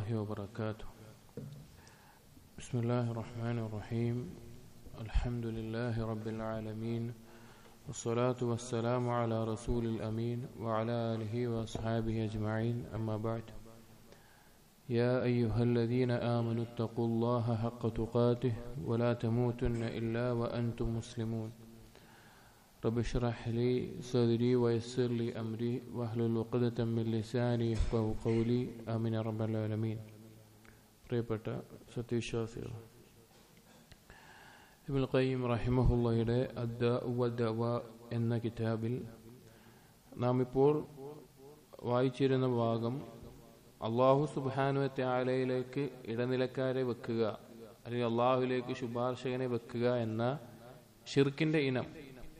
وبركاته بسم الله الرحمن الرحيم الحمد لله رب العالمين والصلاة والسلام على رسول الأمين وعلى آله وأصحابه أجمعين أما بعد يا أيها الذين آمنوا اتقوا الله حق تقاته ولا تموتن إلا وأنتم مسلمون رب اشرح لي صدري ويسر لي أمري واحلل عقدة من لساني يفقه قولي آمين يا رب العالمين പ്രിയപ്പെട്ട സത്യവിശ്വാസികൾ ഇബിൻ ഖയ്യിം റഹിമഹുള്ളയുടെ അദ്ദ ഉവദ്വ എന്ന കിതാബിൽ നാം ഇപ്പോൾ വായിച്ചിരുന്ന ഭാഗം അള്ളാഹു സുബാനുവത്തെ ആലയിലേക്ക് ഇടനിലക്കാരെ വെക്കുക അല്ലെങ്കിൽ അള്ളാഹുലേക്ക് ശുപാർശകനെ വെക്കുക എന്ന ഷിർക്കിന്റെ ഇനം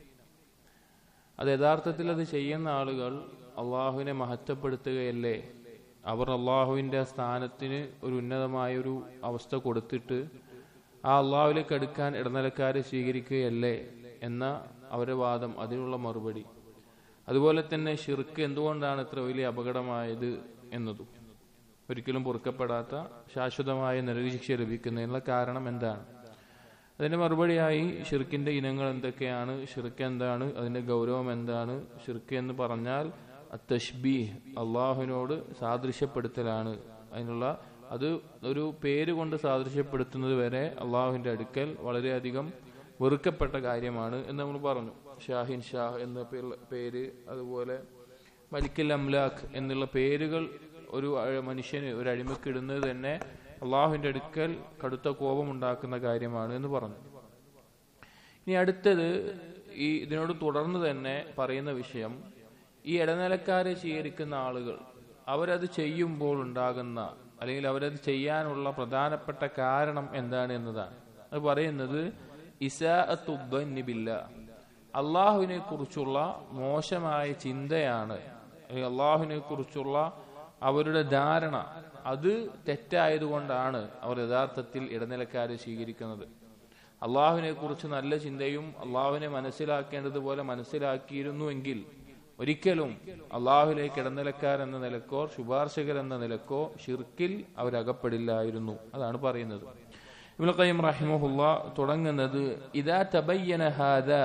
അത് യഥാർത്ഥത്തിൽ അത് ചെയ്യുന്ന ആളുകൾ അള്ളാഹുവിനെ മഹത്വപ്പെടുത്തുകയല്ലേ അവർ അള്ളാഹുവിൻ്റെ സ്ഥാനത്തിന് ഒരു ഉന്നതമായൊരു അവസ്ഥ കൊടുത്തിട്ട് ആ അള്ളാഹുവിലേക്ക് അടുക്കാൻ ഇടനിലക്കാരെ സ്വീകരിക്കുകയല്ലേ എന്ന അവരുടെ വാദം അതിനുള്ള മറുപടി അതുപോലെ തന്നെ ഷിർക്ക് എന്തുകൊണ്ടാണ് ഇത്ര വലിയ അപകടമായത് എന്നതും ഒരിക്കലും പൊറുക്കപ്പെടാത്ത ശാശ്വതമായ നരകശിക്ഷ ലഭിക്കുന്നതിനുള്ള കാരണം എന്താണ് അതിന്റെ മറുപടിയായി ഷിർക്കിന്റെ ഇനങ്ങൾ എന്തൊക്കെയാണ് ഷിർക്ക് എന്താണ് അതിന്റെ ഗൗരവം എന്താണ് ഷിർക്ക് എന്ന് പറഞ്ഞാൽ തഷ്ബി അള്ളാഹുവിനോട് സാദൃശ്യപ്പെടുത്തലാണ് അതിനുള്ള അത് ഒരു പേര് കൊണ്ട് സാദൃശ്യപ്പെടുത്തുന്നത് വരെ അള്ളാഹുവിന്റെ അടുക്കൽ വളരെയധികം വെറുക്കപ്പെട്ട കാര്യമാണ് എന്ന് നമ്മൾ പറഞ്ഞു ഷാഹിൻ ഷാഹ് എന്ന പേര് അതുപോലെ മലിക്കൽ അംലാഖ് എന്നുള്ള പേരുകൾ ഒരു മനുഷ്യന് ഒരു അടിമക്കിടുന്നത് തന്നെ അള്ളാഹുവിന്റെ അടുക്കൽ കടുത്ത കോപമുണ്ടാക്കുന്ന കാര്യമാണ് എന്ന് പറഞ്ഞു ഇനി അടുത്തത് ഈ ഇതിനോട് തുടർന്ന് തന്നെ പറയുന്ന വിഷയം ഈ ഇടനിലക്കാരെ സ്വീകരിക്കുന്ന ആളുകൾ അവരത് ചെയ്യുമ്പോൾ ഉണ്ടാകുന്ന അല്ലെങ്കിൽ അവരത് ചെയ്യാനുള്ള പ്രധാനപ്പെട്ട കാരണം എന്താണ് എന്നതാണ് അത് പറയുന്നത് ഇസാഅത്തുബില്ല അള്ളാഹുവിനെ കുറിച്ചുള്ള മോശമായ ചിന്തയാണ് അള്ളാഹുവിനെ കുറിച്ചുള്ള അവരുടെ ധാരണ അത് തെറ്റായതുകൊണ്ടാണ് അവർ യഥാർത്ഥത്തിൽ ഇടനിലക്കാരെ സ്വീകരിക്കുന്നത് അള്ളാഹുവിനെ കുറിച്ച് നല്ല ചിന്തയും അള്ളാഹുവിനെ മനസ്സിലാക്കേണ്ടതുപോലെ മനസ്സിലാക്കിയിരുന്നുവെങ്കിൽ ഒരിക്കലും അള്ളാഹുലേക്ക് ഇടനിലക്കാരെന്ന നിലക്കോ ശുപാർശകർ എന്ന നിലക്കോ ഷിർക്കിൽ അവരകപ്പെടില്ലായിരുന്നു അതാണ് പറയുന്നത് ഇബ്നുൽ ഖയ്യിം റഹിമഹുല്ല തുടങ്ങുന്നത് ഇദാ തബയ്യന ഹാദാ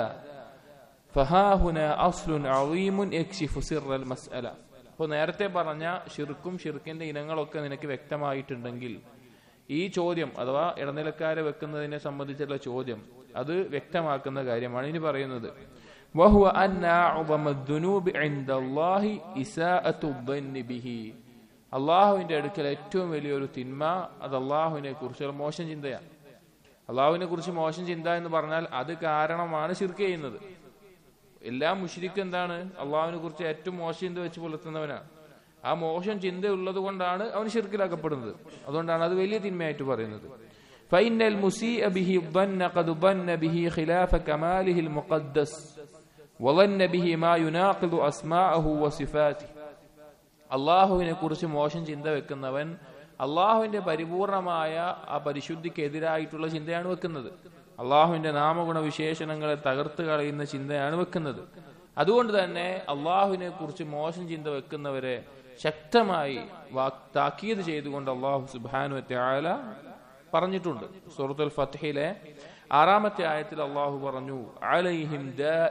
ഫഹാഹുന അസ്ലുൻ അളീമുൻ യക്ഷിഫു സിർറൽ മസ്അല അപ്പോൾ നേരത്തെ പറഞ്ഞ ഷിർക്കും ഷിർക്കിന്റെ ഇനങ്ങളൊക്കെ നിനക്ക് വ്യക്തമായിട്ടുണ്ടെങ്കിൽ ഈ ചോദ്യം അഥവാ ഇടനിലക്കാരെ വെക്കുന്നതിനെ സംബന്ധിച്ചുള്ള ചോദ്യം അത് വ്യക്തമാക്കുന്ന കാര്യമാണ് ഇനി പറയുന്നത് وهو أن أعظم الذنوب عند الله إساءة الظن به അള്ളാഹുവിന്റെ അടുക്കൽ ഏറ്റവും വലിയൊരു തിന്മ അത് അള്ളാഹുവിനെ കുറിച്ചുള്ള മോശം ചിന്തയാണ് അള്ളാഹുവിനെ കുറിച്ച് മോശം ചിന്ത എന്ന് പറഞ്ഞാൽ അത് കാരണമാണ് ശിർക്ക് ചെയ്യുന്നത് എല്ലാ മുഷിരിക്കും എന്താണ് അള്ളാഹുവിനെ കുറിച്ച് ഏറ്റവും മോശം ചിന്ത വെച്ച് പുലർത്തുന്നവനാണ് ആ മോശം ചിന്ത ഉള്ളത് കൊണ്ടാണ് അവൻ ഷിർക്കിലാക്കപ്പെടുന്നത് അതുകൊണ്ടാണ് അത് വലിയ തിന്മയായിട്ട് പറയുന്നത് فإن المسيء به الظن قد ظن به خلاف كماله المقدس وظن به ما يناقض أسماءه وصفاته അള്ളാഹുവിനെ കുറിച്ച് മോശം ചിന്ത വെക്കുന്നവൻ അള്ളാഹുവിന്റെ പരിപൂർണമായ ആ പരിശുദ്ധിക്ക് എതിരായിട്ടുള്ള ചിന്തയാണ് വെക്കുന്നത് അള്ളാഹുവിന്റെ നാമഗുണ വിശേഷണങ്ങളെ തകർത്ത് കളയുന്ന ചിന്തയാണ് വെക്കുന്നത് അതുകൊണ്ട് തന്നെ അള്ളാഹുവിനെ കുറിച്ച് മോശം ചിന്ത വെക്കുന്നവരെ ശക്തമായി താക്കീത് ചെയ്തുകൊണ്ട് അള്ളാഹു സുബാനു ത്യാല പറഞ്ഞിട്ടുണ്ട് സൂറത്തുൽ ഫത്തഹിലെ ആറാമത്തെ ആയത്തിൽ അള്ളാഹു പറഞ്ഞു അലൈഹിം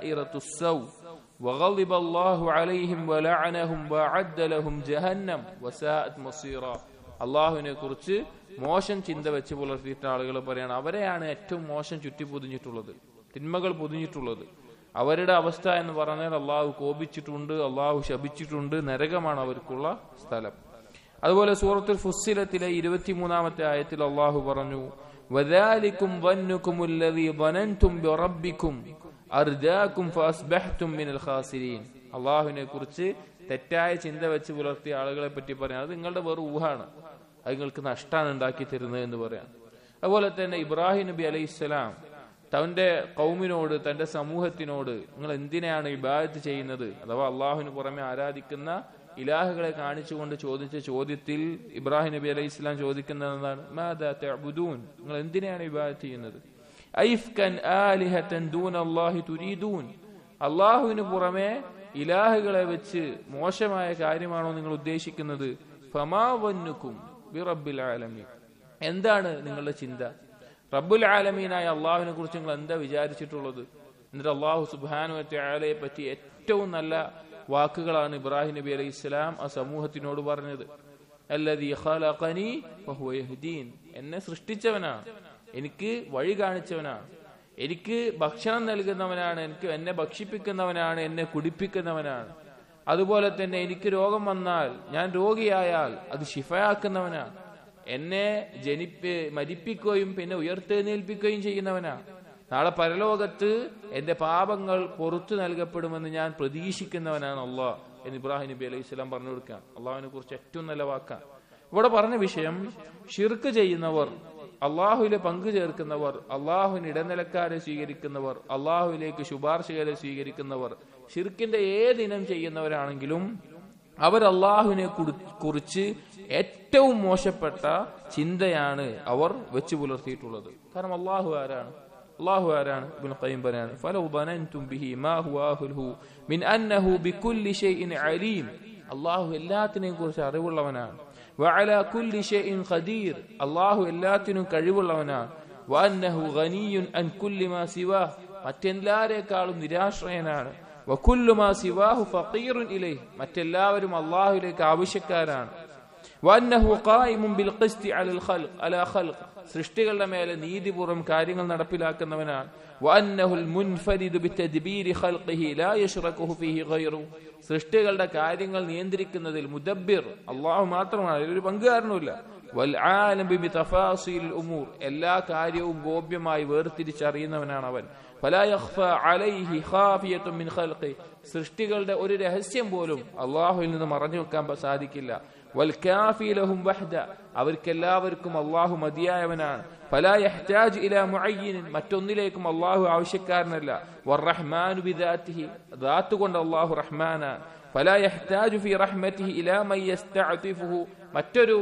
وغضب الله عليهم ولعنهم وعد لهم جهنم وساءت مصيرا അള്ളാഹുവിനെ കുറിച്ച് മോശം ചിന്ത വെച്ച് പുലർത്തിയിട്ട് ആളുകൾ പറയാണ് അവരെയാണ് ഏറ്റവും മോശം ചുറ്റി പൊതിഞ്ഞിട്ടുള്ളത് തിന്മകൾ പൊതിഞ്ഞിട്ടുള്ളത് അവരുടെ അവസ്ഥ എന്ന് പറഞ്ഞാൽ അള്ളാഹു കോപിച്ചിട്ടുണ്ട് അള്ളാഹു ശപിച്ചിട്ടുണ്ട് നരകമാണ് അവർക്കുള്ള സ്ഥലം അതുപോലെ സൂറത്തുൽ ഫുസ്സിലത്തിലെ ഇരുപത്തിമൂന്നാമത്തെ ആയത്തിൽ അള്ളാഹു പറഞ്ഞു വദാലിക്കും വന്നുക്കുമുല്ലതി വനൻതും ബിറബ്ബിക്കും അർജാക്കും ഫഅസ്ബഹ്തും മിനൽ ഖാസിരീൻ അള്ളാഹുവിനെ കുറിച്ച് തെറ്റായ ചിന്ത വെച്ച് പുലർത്തിയ ആളുകളെ പറ്റി പറയാം അത് നിങ്ങളുടെ വെറും ഊഹാണ് അത് നിങ്ങൾക്ക് നഷ്ടാണ് ഉണ്ടാക്കി തരുന്നത് എന്ന് പറയാം അതുപോലെ തന്നെ ഇബ്രാഹിം നബി അലൈഹി സ്വലാം തന്റെ കൗമിനോട് തന്റെ സമൂഹത്തിനോട് നിങ്ങൾ എന്തിനാണ് ഇബാദത്ത് ചെയ്യുന്നത് അഥവാ അള്ളാഹുവിന് പുറമെ ആരാധിക്കുന്ന ഇലാഹുകളെ കാണിച്ചുകൊണ്ട് ചോദിച്ച ചോദ്യത്തിൽ ഇബ്രാഹിം നബി അലൈഹി ഇസ്ലാം ചോദിക്കുന്നത് എന്താണ് നിങ്ങൾ എന്തിനാണ് ഇബാദത്ത് ചെയ്യുന്നത് ഐഫ്കൻ ആലിഹത്തൻ ദൂൻ അല്ലാഹി തുരീദൂൻ അള്ളാഹുവിന് പുറമെ ഇലാഹുകളെ വെച്ച് മോശമായ കാര്യമാണോ നിങ്ങൾ ഉദ്ദേശിക്കുന്നത് ഫമാവന്നുക്കും ബി റബ്ബിൽ ആലമീൻ എന്താണ് നിങ്ങളുടെ ചിന്ത റബ്ബുൽ ആലമീനായ അള്ളാഹുവിനെ കുറിച്ച് നിങ്ങൾ എന്താ വിചാരിച്ചിട്ടുള്ളത് എന്നിട്ട് അള്ളാഹു സുബാനു ആലയെ പറ്റി ഏറ്റവും നല്ല വാക്കുകളാണ് ഇബ്രാഹിം നബി അലൈഹി ഇസ്ലാം ആ സമൂഹത്തിനോട് പറഞ്ഞത് അല്ലദീ ഖലഖനി ഫഹുവ യഹ്ദീൻ എന്നെ സൃഷ്ടിച്ചവനാണ് എനിക്ക് വഴി കാണിച്ചവനാണ് എനിക്ക് ഭക്ഷണം നൽകുന്നവനാണ് എനിക്ക് എന്നെ ഭക്ഷിപ്പിക്കുന്നവനാണ് എന്നെ കുടിപ്പിക്കുന്നവനാണ് അതുപോലെ തന്നെ എനിക്ക് രോഗം വന്നാൽ ഞാൻ രോഗിയായാൽ അത് ശിഫയാക്കുന്നവനാണ് എന്നെ ജനിപ്പി മരിപ്പിക്കുകയും പിന്നെ ഉയർത്തെഴുന്നേൽപ്പിക്കുകയും ചെയ്യുന്നവനാണ് നാളെ പരലോകത്ത് എന്റെ പാപങ്ങൾ പുറത്തു നൽകപ്പെടുമെന്ന് ഞാൻ പ്രതീക്ഷിക്കുന്നവനാണ് അള്ളാഹ് എന്ന് ഇബ്രാഹിം നബി അലൈഹി സ്വലാം പറഞ്ഞു കൊടുക്കാൻ അള്ളാഹുവിനെ കുറിച്ച് ഏറ്റവും നല്ല വാക്കാണ് ഇവിടെ പറഞ്ഞ വിഷയം ഷിർക്ക് ചെയ്യുന്നവർ അള്ളാഹുവിലെ പങ്കു ചേർക്കുന്നവർ അള്ളാഹുവിന് ഇടനിലക്കാരെ സ്വീകരിക്കുന്നവർ അള്ളാഹുവിലേക്ക് ശുപാർശകരെ സ്വീകരിക്കുന്നവർ ഷിർക്കിന്റെ ഏതിനം ചെയ്യുന്നവരാണെങ്കിലും അവർ അള്ളാഹുവിനെ കുറിച്ച് ഏറ്റവും മോശപ്പെട്ട ചിന്തയാണ് അവർ വെച്ചു പുലർത്തിയിട്ടുള്ളത് കാരണം അള്ളാഹു ആരാണ് അള്ളാഹു ആരാണ് ഇബ്നു ഖയ്യിം പറയാണ് ഫലൗ ബനൻതും ബിഹി മാ ഹുവ അഹ്ലുഹു മിൻ അന്നഹു ബികുല്ലി ഷൈഇൻ അലീം അള്ളാഹു എല്ലാത്തിനെയും കുറിച്ച് അറിവുള്ളവനാണ് വഅലാ കുല്ലി ഷൈഇൻ ഖദീർ അള്ളാഹു എല്ലാത്തിനും കഴിവുള്ളവനാണ് വഅന്നഹു ഗനിയുൻ അൻ കുല്ലി മാ സിവാ മറ്റെല്ലാരേക്കാളും നിരാശ്രയനാണ് വകുല്ലു മാ സിവാഹു ഫഖീറുൻ ഇലൈഹി മറ്റെല്ലാവരും അള്ളാഹുവിലേക്ക് ആവശ്യക്കാരാണ് വഅന്നഹു ഖായിമുൻ ബിൽ ഖിസ്തി അലൽ ഖൽഖ് അലാ ഖൽഖ് സൃഷ്ടികളുടെ മേലെ നീതിപൂർവ്വം കാര്യങ്ങൾ നടപ്പിലാക്കുന്നവനാണ് വഅന്നഹുൽ മുൻഫരിദു ബിതദ്ബീരി ഖൽഖിഹി ലാ യശ്റകുഹു ഫീഹി ഗൈറു സൃഷ്ടികളുടെ കാര്യങ്ങൾ നിയന്ത്രിക്കുന്നതിൽ മുദബ്ബിർ അള്ളാഹു മാത്രമാണ് അതിലൊരു പങ്കുകാരനുമില്ല വൽ ആലം ബി തഫാസീൽ ഉമൂർ എല്ലാ കാര്യവും ഗോപ്യമായി വേർതിരിച്ചറിയുന്നവനാണ് അവൻ ഫലാ യഖ്ഫ അലൈഹി ഖാഫിയത്തുൻ മിൻ ഖൽഖി സൃഷ്ടികളുടെ ഒരു രഹസ്യം പോലും അള്ളാഹുവിൽ നിന്ന് മറഞ്ഞു വെക്കാൻ സാധിക്കില്ല വൽ കാഫി ലഹും വഹ്ദ അവർക്കെല്ലാവർക്കും അള്ളാഹു മതിയായവനാണ് ഫലാ യഹ്താജ് ഇലാ മുഅയ്യിൻ മറ്റൊന്നിലേക്കും അള്ളാഹു ആവശ്യക്കാരനല്ല വറഹ്മാനു ബിദാത്തിഹി ദാത്ത് കൊണ്ട് അള്ളാഹു റഹ്മാനാണ് ഫലാ യഹ്താജു ഫി റഹ്മത്തിഹി ഇലാ മൻ യസ്തഅതിഫുഹു മറ്റൊരു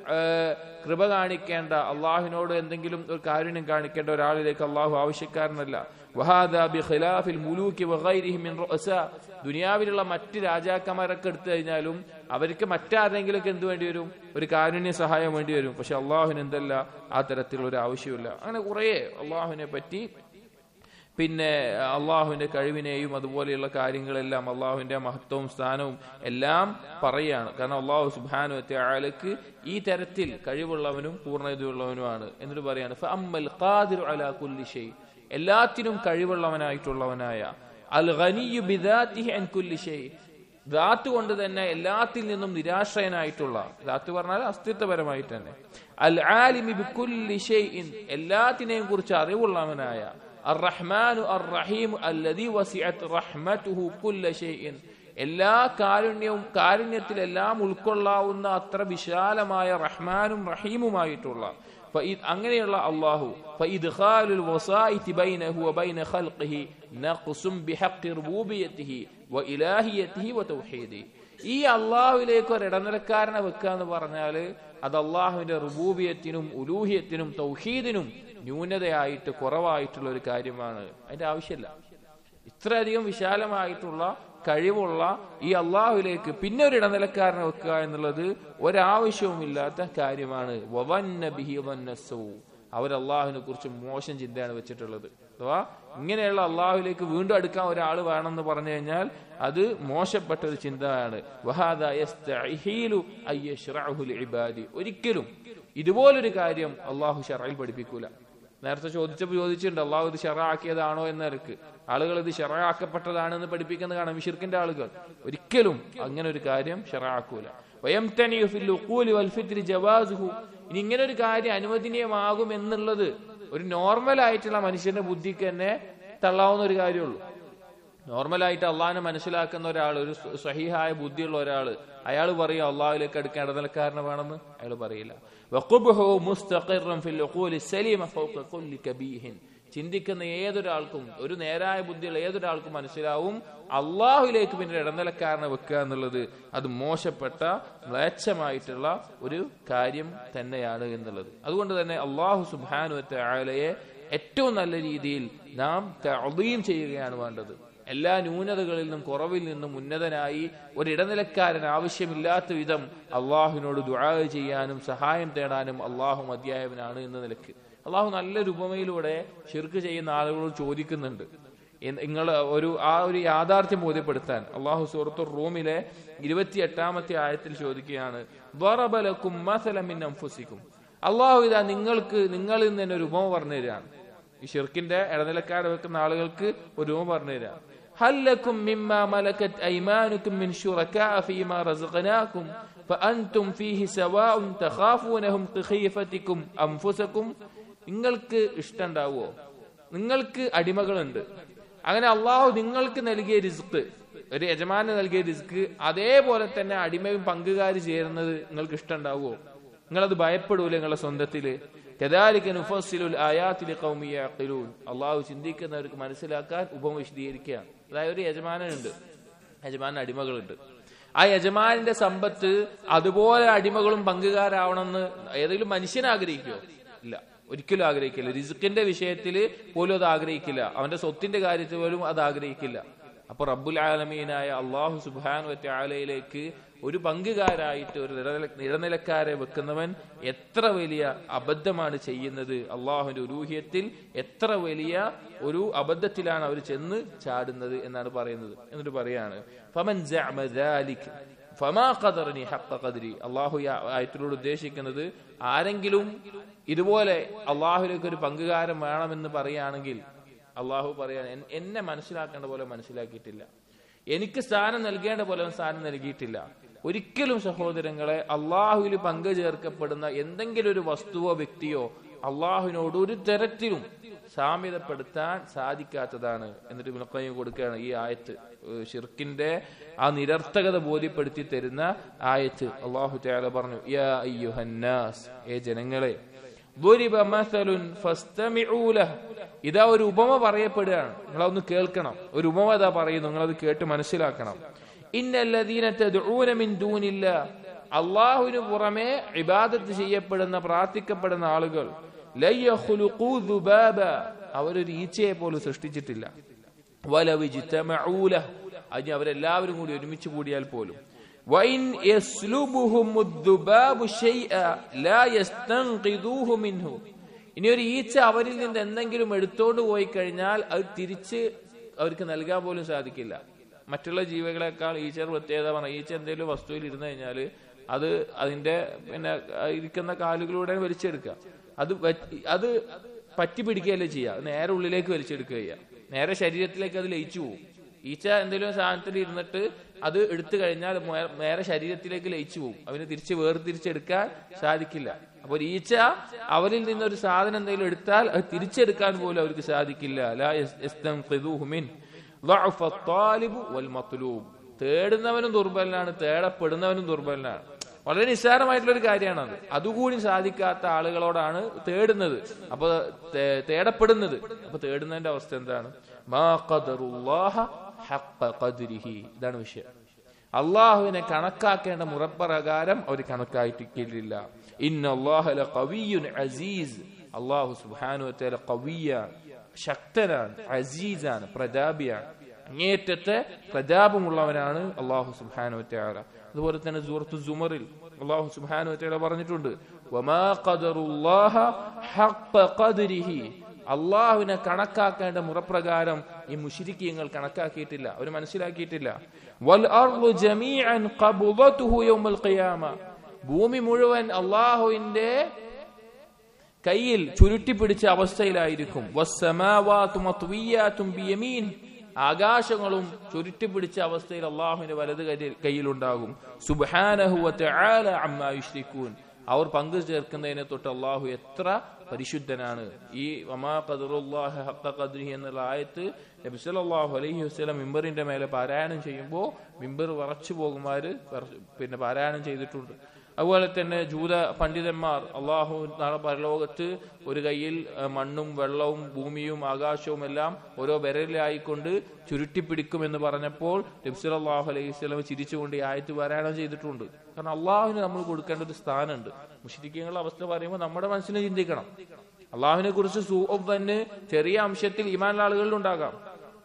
കൃപ കാണിക്കേണ്ട അള്ളാഹുവിനോട് എന്തെങ്കിലും ഒരു കാരുണ്യം കാണിക്കേണ്ട ഒരാളിലേക്ക് അള്ളാഹു ആവശ്യക്കാരനല്ല വഹാദ ബി ഖിലാഫിൽ മുലൂക്കി വഗൈരിഹി മിൻ റുഅസാ ദുനിയാവിലുള്ള മറ്റ് രാജാക്കന്മാരൊക്കെ എടുത്തു കഴിഞ്ഞാലും അവർക്ക് മറ്റാരെങ്കിലുമൊക്കെ എന്ത് വേണ്ടി വരും ഒരു കാരുണ്യ സഹായം വേണ്ടി വരും പക്ഷെ അള്ളാഹുവിന് എന്തല്ല ആ തരത്തിലുള്ള ഒരു ആവശ്യമില്ല അങ്ങനെ കുറേ അള്ളാഹുവിനെ പറ്റി പിന്നെ അള്ളാഹുവിന്റെ കഴിവിനെയും അതുപോലെയുള്ള കാര്യങ്ങളെല്ലാം അള്ളാഹുവിന്റെ മഹത്വവും സ്ഥാനവും എല്ലാം പറയുകയാണ് കാരണം അള്ളാഹു സുബാനു ആലക്ക് ഈ തരത്തിൽ കഴിവുള്ളവനും പൂർണ്ണതയുള്ളവനുമാണ് എന്നിട്ട് പറയാണ് ഫഅമ്മൽ ഖാദിറു അലാ കുല്ലി ഷൈ എല്ലാത്തിനും കഴിവുള്ളവനായിട്ടുള്ളവനായ അൽ ഖനിയു ബിദാത്തിഹി അൻ കുല്ലി ഷൈ ധാത്ത് കൊണ്ട് തന്നെ എല്ലാത്തിൽ നിന്നും നിരാശ്രയനായിട്ടുള്ള ധാത്ത് പറഞ്ഞാൽ അസ്തിത്വപരമായിട്ട് തന്നെ അൽ ആലിമി ബിക്കുല്ലി ഷൈഇൻ എല്ലാത്തിനെയും കുറിച്ച് അറിവുള്ളവനായ الرحمن الرحيم الذي وسعت رحمته كل شيء എല്ലാ കാരുണ്യവും കാരുണ്യത്തിലെല്ലാം ഉൾക്കൊള്ളാവുന്ന അത്ര വിശാലമായ റഹ്മാനും റഹീമുമായിട്ടുള്ള അങ്ങനെയുള്ള അള്ളാഹു فإدخال الوسائط بينه وبين خلقه نقص بحق ربوبيته وإلهيته وتوحيده ഈ അള്ളാഹുവിലേക്ക് ഒരു ഇടനിലക്കാരനെ വെക്കുക എന്ന് പറഞ്ഞാൽ അത് അള്ളാഹുവിന്റെ റുബൂബിയത്തിനും ഉലൂഹിയത്തിനും തൗഹീദിനും ന്യൂനതയായിട്ട് കുറവായിട്ടുള്ള ഒരു കാര്യമാണ് അതിന്റെ ആവശ്യമില്ല ഇത്രയധികം വിശാലമായിട്ടുള്ള കഴിവുള്ള ഈ അള്ളാഹുവിലേക്ക് പിന്നെ ഒരു ഇടനിലക്കാരനെ വെക്കുക എന്നുള്ളത് ഒരാവശ്യവുമില്ലാത്ത കാര്യമാണ് അവർ അള്ളാഹുവിനെ കുറിച്ച് മോശം ചിന്തയാണ് വെച്ചിട്ടുള്ളത് അഥവാ ഇങ്ങനെയുള്ള അള്ളാഹുവിലേക്ക് വീണ്ടും അടുക്കാൻ ഒരാൾ വേണമെന്ന് പറഞ്ഞു കഴിഞ്ഞാൽ അത് മോശപ്പെട്ട ഒരു ചിന്തയാണ് ഒരിക്കലും ഇതുപോലൊരു കാര്യം അള്ളാഹു ഷറയിൽ പഠിപ്പിക്കൂല നേരത്തെ ചോദിച്ചപ്പോൾ ചോദിച്ചിട്ടുണ്ട് അള്ളാഹു ഇത് ഷറാക്കിയതാണോ എന്ന നിലക്ക് ആളുകൾ ഇത് ഷറാക്കപ്പെട്ടതാണെന്ന് പഠിപ്പിക്കുന്ന കാണാം ഷിർക്കിന്റെ ആളുകൾ ഒരിക്കലും അങ്ങനെ ഒരു കാര്യം ഷറാക്കൂല ഇനി ഇങ്ങനെ ഒരു കാര്യം അനുവദനീയമാകും എന്നുള്ളത് ഒരു നോർമൽ ആയിട്ടുള്ള മനുഷ്യന്റെ ബുദ്ധിക്ക് തന്നെ തള്ളാവുന്ന ഒരു കാര്യമുള്ളൂ നോർമലായിട്ട് അള്ളാഹിനെ മനസ്സിലാക്കുന്ന ഒരാൾ ഒരു സഹിഹായ ബുദ്ധിയുള്ള ഒരാൾ അയാൾ പറയും അള്ളാഹുലേക്ക് അടുക്കാൻ ഇടനിലക്കാരനെ വേണമെന്ന് അയാൾ പറയില്ല ചിന്തിക്കുന്ന ഏതൊരാൾക്കും ഒരു നേരായ ബുദ്ധിയുള്ള ഏതൊരാൾക്കും മനസ്സിലാവും അള്ളാഹുലേക്ക് പിന്നെ ഇടനിലക്കാരനെ വെക്കുക എന്നുള്ളത് അത് മോശപ്പെട്ട മ്ലേച്ഛമായിട്ടുള്ള ഒരു കാര്യം തന്നെയാണ് എന്നുള്ളത് അതുകൊണ്ട് തന്നെ അള്ളാഹു സുബാനുവത്തെ ആലയെ ഏറ്റവും നല്ല രീതിയിൽ നാം തഅദീം ചെയ്യുകയാണ് വേണ്ടത് എല്ലാ ന്യൂനതകളിൽ നിന്നും കുറവിൽ നിന്നും ഉന്നതനായി ഒരു ഇടനിലക്കാരൻ ആവശ്യമില്ലാത്ത വിധം അള്ളാഹുവിനോട് ദുആ ചെയ്യാനും സഹായം തേടാനും അള്ളാഹു മധ്യായവനാണ് എന്ന നിലക്ക് അള്ളാഹു നല്ലൊരു ഉപമയിലൂടെ ഷിർക്ക് ചെയ്യുന്ന ആളുകളോട് ചോദിക്കുന്നുണ്ട് നിങ്ങൾ ഒരു ആ ഒരു യാഥാർത്ഥ്യം ബോധ്യപ്പെടുത്താൻ അള്ളാഹു സൂറത്തു റൂമിലെ ഇരുപത്തി എട്ടാമത്തെ ആയത്തിൽ ചോദിക്കുകയാണ് "ضربലക്കും മസലം മിൻ അൻഫുസിക്കും." അള്ളാഹു ഇതാ നിങ്ങൾക്ക് നിങ്ങളിൽ നിന്ന് തന്നെ ഒരു ഉപമ പറഞ്ഞു തരാണ് ഈ ഷിർക്കിന്റെ ഇടനിലക്കാരെ വെക്കുന്ന ആളുകൾക്ക് ഒരു ഉപമ പറഞ്ഞു തരാം ഹല്ലക്കും മിമ്മ മലക്കത് ഐമാനുക്കും മിൻ ശുറകാ ഫീമാ റസഖനാകും ഫഅൻതും ഫീഹി സവാഉൻ തഖാഫൂനഹും ഖീഫതികും അൻഫുസകും നിങ്ങൾക്ക് ഇഷ്ടണ്ടാവോ നിങ്ങൾക്ക് അടിമകളുണ്ട് അങ്ങനെ അള്ളാഹു നിങ്ങൾക്ക് നൽകിയ റിസ്ക് ഒരു യജമാന് നൽകിയ റിസ്ക് അതേപോലെ തന്നെ അടിമയും പങ്കുകാരി ചേരുന്നത് നിങ്ങൾക്ക് ഇഷ്ടമുണ്ടാവുമോ നിങ്ങളത് ഭയപ്പെടൂല നിങ്ങളെ സ്വന്തത്തില് അള്ളാഹു ചിന്തിക്കുന്നവർക്ക് മനസ്സിലാക്കാൻ ഉപമ വിശദീകരിക്കുകയാണ് അതായത് ഒരു യജമാനുണ്ട് യജമാൻ അടിമകളുണ്ട് ആ യജമാനിന്റെ സമ്പത്ത് അതുപോലെ അടിമകളും പങ്കുകാരാവണമെന്ന് ഏതെങ്കിലും മനുഷ്യൻ ആഗ്രഹിക്കുമോ ഇല്ല ഒരിക്കലും ആഗ്രഹിക്കില്ല റിസുക്കിന്റെ വിഷയത്തിൽ പോലും അത് ആഗ്രഹിക്കില്ല അവന്റെ സ്വത്തിന്റെ കാര്യത്തിൽ പോലും അത് ആഗ്രഹിക്കില്ല അപ്പൊ റബ്ബുൽ ആലമീനായ അള്ളാഹു സുബാൻ ആലയിലേക്ക് ഒരു പങ്കുകാരായിട്ട് ഒരു നിഴല- നിഴനിലക്കാരെ വെക്കുന്നവൻ എത്ര വലിയ അബദ്ധമാണ് ചെയ്യുന്നത് അള്ളാഹുവിന്റെ ഉരൂഹ്യത്തിൽ എത്ര വലിയ ഒരു അബദ്ധത്തിലാണ് അവർ ചെന്ന് ചാടുന്നത് എന്നാണ് പറയുന്നത് എന്നിട്ട് പറയാണ് ഫമൻ ജഅമ ذلك ഫമാ ഖദറനി ഹഖ ഖദ്രി അള്ളാഹു ഈ ആയത്തിലൂടെ ഉദ്ദേശിക്കുന്നത് ആരെങ്കിലും ഇതുപോലെ അള്ളാഹുലേക്ക് ഒരു പങ്കുകാരൻ വേണമെന്ന് പറയുകയാണെങ്കിൽ അള്ളാഹു പറയാണ് "എൻ- എന്നെ മനസ്സിലാക്കേണ്ട പോലെ മനസ്സിലാക്കിയിട്ടില്ല എനിക്ക് സ്ഥാനം നൽകേണ്ട പോലെ അവൻ സ്ഥാനം നൽകിയിട്ടില്ല ഒരിക്കലും സഹോദരങ്ങളെ അള്ളാഹുവിൽ പങ്കു ചേർക്കപ്പെടുന്ന എന്തെങ്കിലും ഒരു വസ്തുവോ വ്യക്തിയോ അള്ളാഹുവിനോട് ഒരു തരത്തിലും സാമ്യതപ്പെടുത്താൻ സാധിക്കാത്തതാണ് എന്നിട്ട് വിളക്കയും കൊടുക്കുകയാണ് ഈ ആയത്ത് ഏഹ് ഷിർക്കിന്റെ ആ നിരർത്ഥകത ബോധ്യപ്പെടുത്തി തരുന്ന ആയത്ത് അള്ളാഹു തയാല പറഞ്ഞു യാ അയ്യുഹന്നാസ് ഏ ജനങ്ങളെ ضرب مثل فاستمعوا له. ഇതാ ഒരു ഉപമ പറയപ്പെടുകയാണ് നിങ്ങളതൊന്ന് കേൾക്കണം ഒരു ഉപമ ഇതാ പറയുന്നു നിങ്ങളത് കേട്ട് മനസ്സിലാക്കണം ഇന്നല്ലദീന തദ്ഊന മിൻ ദൂനില്ല അള്ളാഹുവിന് പുറമെ ഇബാദത്ത് ചെയ്യപ്പെടുന്ന പ്രാർത്ഥിക്കപ്പെടുന്ന ആളുകൾ ലൻ യഖ്ലുഖൂ ദുബാബ അവരൊരു ഈച്ചയെ പോലും സൃഷ്ടിച്ചിട്ടില്ല വലവ് ഇജ്തമഊ ലഹ്. അതിന് അവരെല്ലാവരും കൂടി ഒരുമിച്ച് കൂടിയാൽ പോലും وإن يسلبهم الذباب شيئا لا يستنقذوه منه ഇനി ഒരു ഈച്ച അവരിൽ നിന്ന് എന്തെങ്കിലും എടുത്തോണ്ട് പോയി കഴിഞ്ഞാൽ അത് തിരിച്ച് അവർക്ക് നൽകാൻ പോലും സാധിക്കില്ല മറ്റുള്ള ജീവികളെക്കാൾ ഈച്ചയുടെ പ്രത്യേകത പറഞ്ഞ ഈച്ച എന്തെങ്കിലും വസ്തുവിൽ ഇരുന്ന് കഴിഞ്ഞാൽ അത് അതിന്റെ പിന്നെ ഇരിക്കുന്ന കാലുകളിലൂടെ വലിച്ചെടുക്കുക അത് വറ്റ്- അത് പറ്റി പിടിക്കുകയല്ലേ ചെയ്യുക അത് നേരെ ഉള്ളിലേക്ക് വലിച്ചെടുക്കുക ചെയ്യുക നേരെ ശരീരത്തിലേക്ക് അത് ലയിച്ചു പോകും ഈച്ച എന്തെങ്കിലും സാധനത്തിൽ ഇരുന്നിട്ട് അത് എടുത്തു കഴിഞ്ഞാൽ മേ- നേരെ ശരീരത്തിലേക്ക് ലയിച്ചു പോകും അവന് തിരിച്ച് വേർതിരിച്ചെടുക്കാൻ സാധിക്കില്ല അപ്പോൾ ഒരു ഈച്ച അവരിൽ നിന്നൊരു സാധനം എന്തെങ്കിലും എടുത്താൽ അത് തിരിച്ചെടുക്കാൻ പോലും അവർക്ക് സാധിക്കില്ല ലാ യസ്- യസ്തൻഖിദൂഹു മിൻ. ضعف الطالب والمطلوب. തേടുന്നവനും ദുർബലനാണ് തേടപ്പെടുന്നവനും ദുർബലനാണ് വളരെ നിസ്സാരമായിട്ടുള്ള ഒരു കാര്യമാണത് അതുകൂടി സാധിക്കാത്ത ആളുകളോടാണ് തേടുന്നത് അപ്പൊ തേ- തേടപ്പെടുന്നത് അപ്പൊ തേടുന്നതിന്റെ അവസ്ഥ എന്താണ് മാ ഖദറുല്ലാഹ ഹഖ്ഖ ഖദ്രിഹി. ഇതാണ് വിഷയം അള്ളാഹുവിനെ കണക്കാക്കേണ്ട മുറപ്രകാരം അവർ കണക്കായിട്ടില്ല ഇന്നല്ലാഹല കവിയുൻ അസീസ് അള്ളാഹു സുബാനു വത്തേല കവിയാണ് ശക്തനാണ് അസീസാണ് പ്രതാപിയാണ് അങ്ങേറ്റത്തെ പ്രതാപമുള്ളവനാണ് അള്ളാഹു സുബാനു വത്തേല അതുപോലെ തന്നെ സൂറത്തു സുമറിൽ അള്ളാഹു സുബാനു വത്തേല പറഞ്ഞിട്ടുണ്ട് വമാ ഖദറുല്ലാഹ ഹഖ്ഖ ഖദ്രിഹി അള്ളാഹുവിനെ കണക്കാക്കേണ്ട മുറപ്രകാരം ഈ മുഷിരിക്കീങ്ങൾ കണക്കാക്കിയിട്ടില്ല അവർ മനസ്സിലാക്കിയിട്ടില്ല വൽ അർളു ജമീഅൻ ഖബ്ദതുഹു യൗമൽ ഖിയാമ ഭൂമി മുഴുവൻ അള്ളാഹുവിന്റെ കയ്യിൽ ചുരുട്ടിപ്പിടിച്ച അവസ്ഥയിലായിരിക്കും വസ്സമാവാതു മത്വിയാത്തും ബിയമീൻ ആകാശങ്ങളും ചുരുട്ടിപ്പിടിച്ച അവസ്ഥയിൽ അള്ളാഹുവിന്റെ വലത് കയ്യിൽ- കയ്യിലുണ്ടാകും സുബ്ഹാനഹു വതആല അമ്മാ യുശ്രികൂൻ അവർ പങ്കു ചേർക്കുന്നതിനെ തൊട്ട് അള്ളാഹു എത്ര പരിശുദ്ധനാണ് ഈ വമാ ഖദറുല്ലാഹി ഹഖ്ഖ ഖദ്രിഹി എന്നുള്ള ആയത്ത് നബി സല്ലല്ലാഹു അലൈഹി വസല്ലം മിമ്പറിന്റെ മേലെ പാരായണം ചെയ്യുമ്പോൾ മിമ്പർ വറച്ചു പോകുമാര് വറ- പിന്നെ പാരായണം ചെയ്തിട്ടുണ്ട് അതുപോലെ തന്നെ ജൂത പണ്ഡിതന്മാർ അള്ളാഹു നാളെ പരലോകത്ത് ഒരു കയ്യിൽ അഹ്, മണ്ണും വെള്ളവും ഭൂമിയും ആകാശവും എല്ലാം ഓരോ വിരലിലായിക്കൊണ്ട് ചുരുട്ടിപ്പിടിക്കുമെന്ന് പറഞ്ഞപ്പോൾ നബ്സുലാഹു അലൈഹി സ്വലം ചിരിച്ചുകൊണ്ട് ഈ ആയത്ത് പാരായണം ചെയ്തിട്ടുണ്ട് കാരണം അള്ളാഹുവിന് നമ്മൾ കൊടുക്കേണ്ട ഒരു സ്ഥാനമുണ്ട് മുഷിരിക്കങ്ങളുടെ അവസ്ഥ പറയുമ്പോൾ നമ്മുടെ മനസ്സിനെ ചിന്തിക്കണം അള്ളാഹുവിനെ കുറിച്ച് സൂഅം തന്നെ ചെറിയ അംശത്തിൽ ഇമാനുള്ള ആളുകളിൽ ഉണ്ടാകാം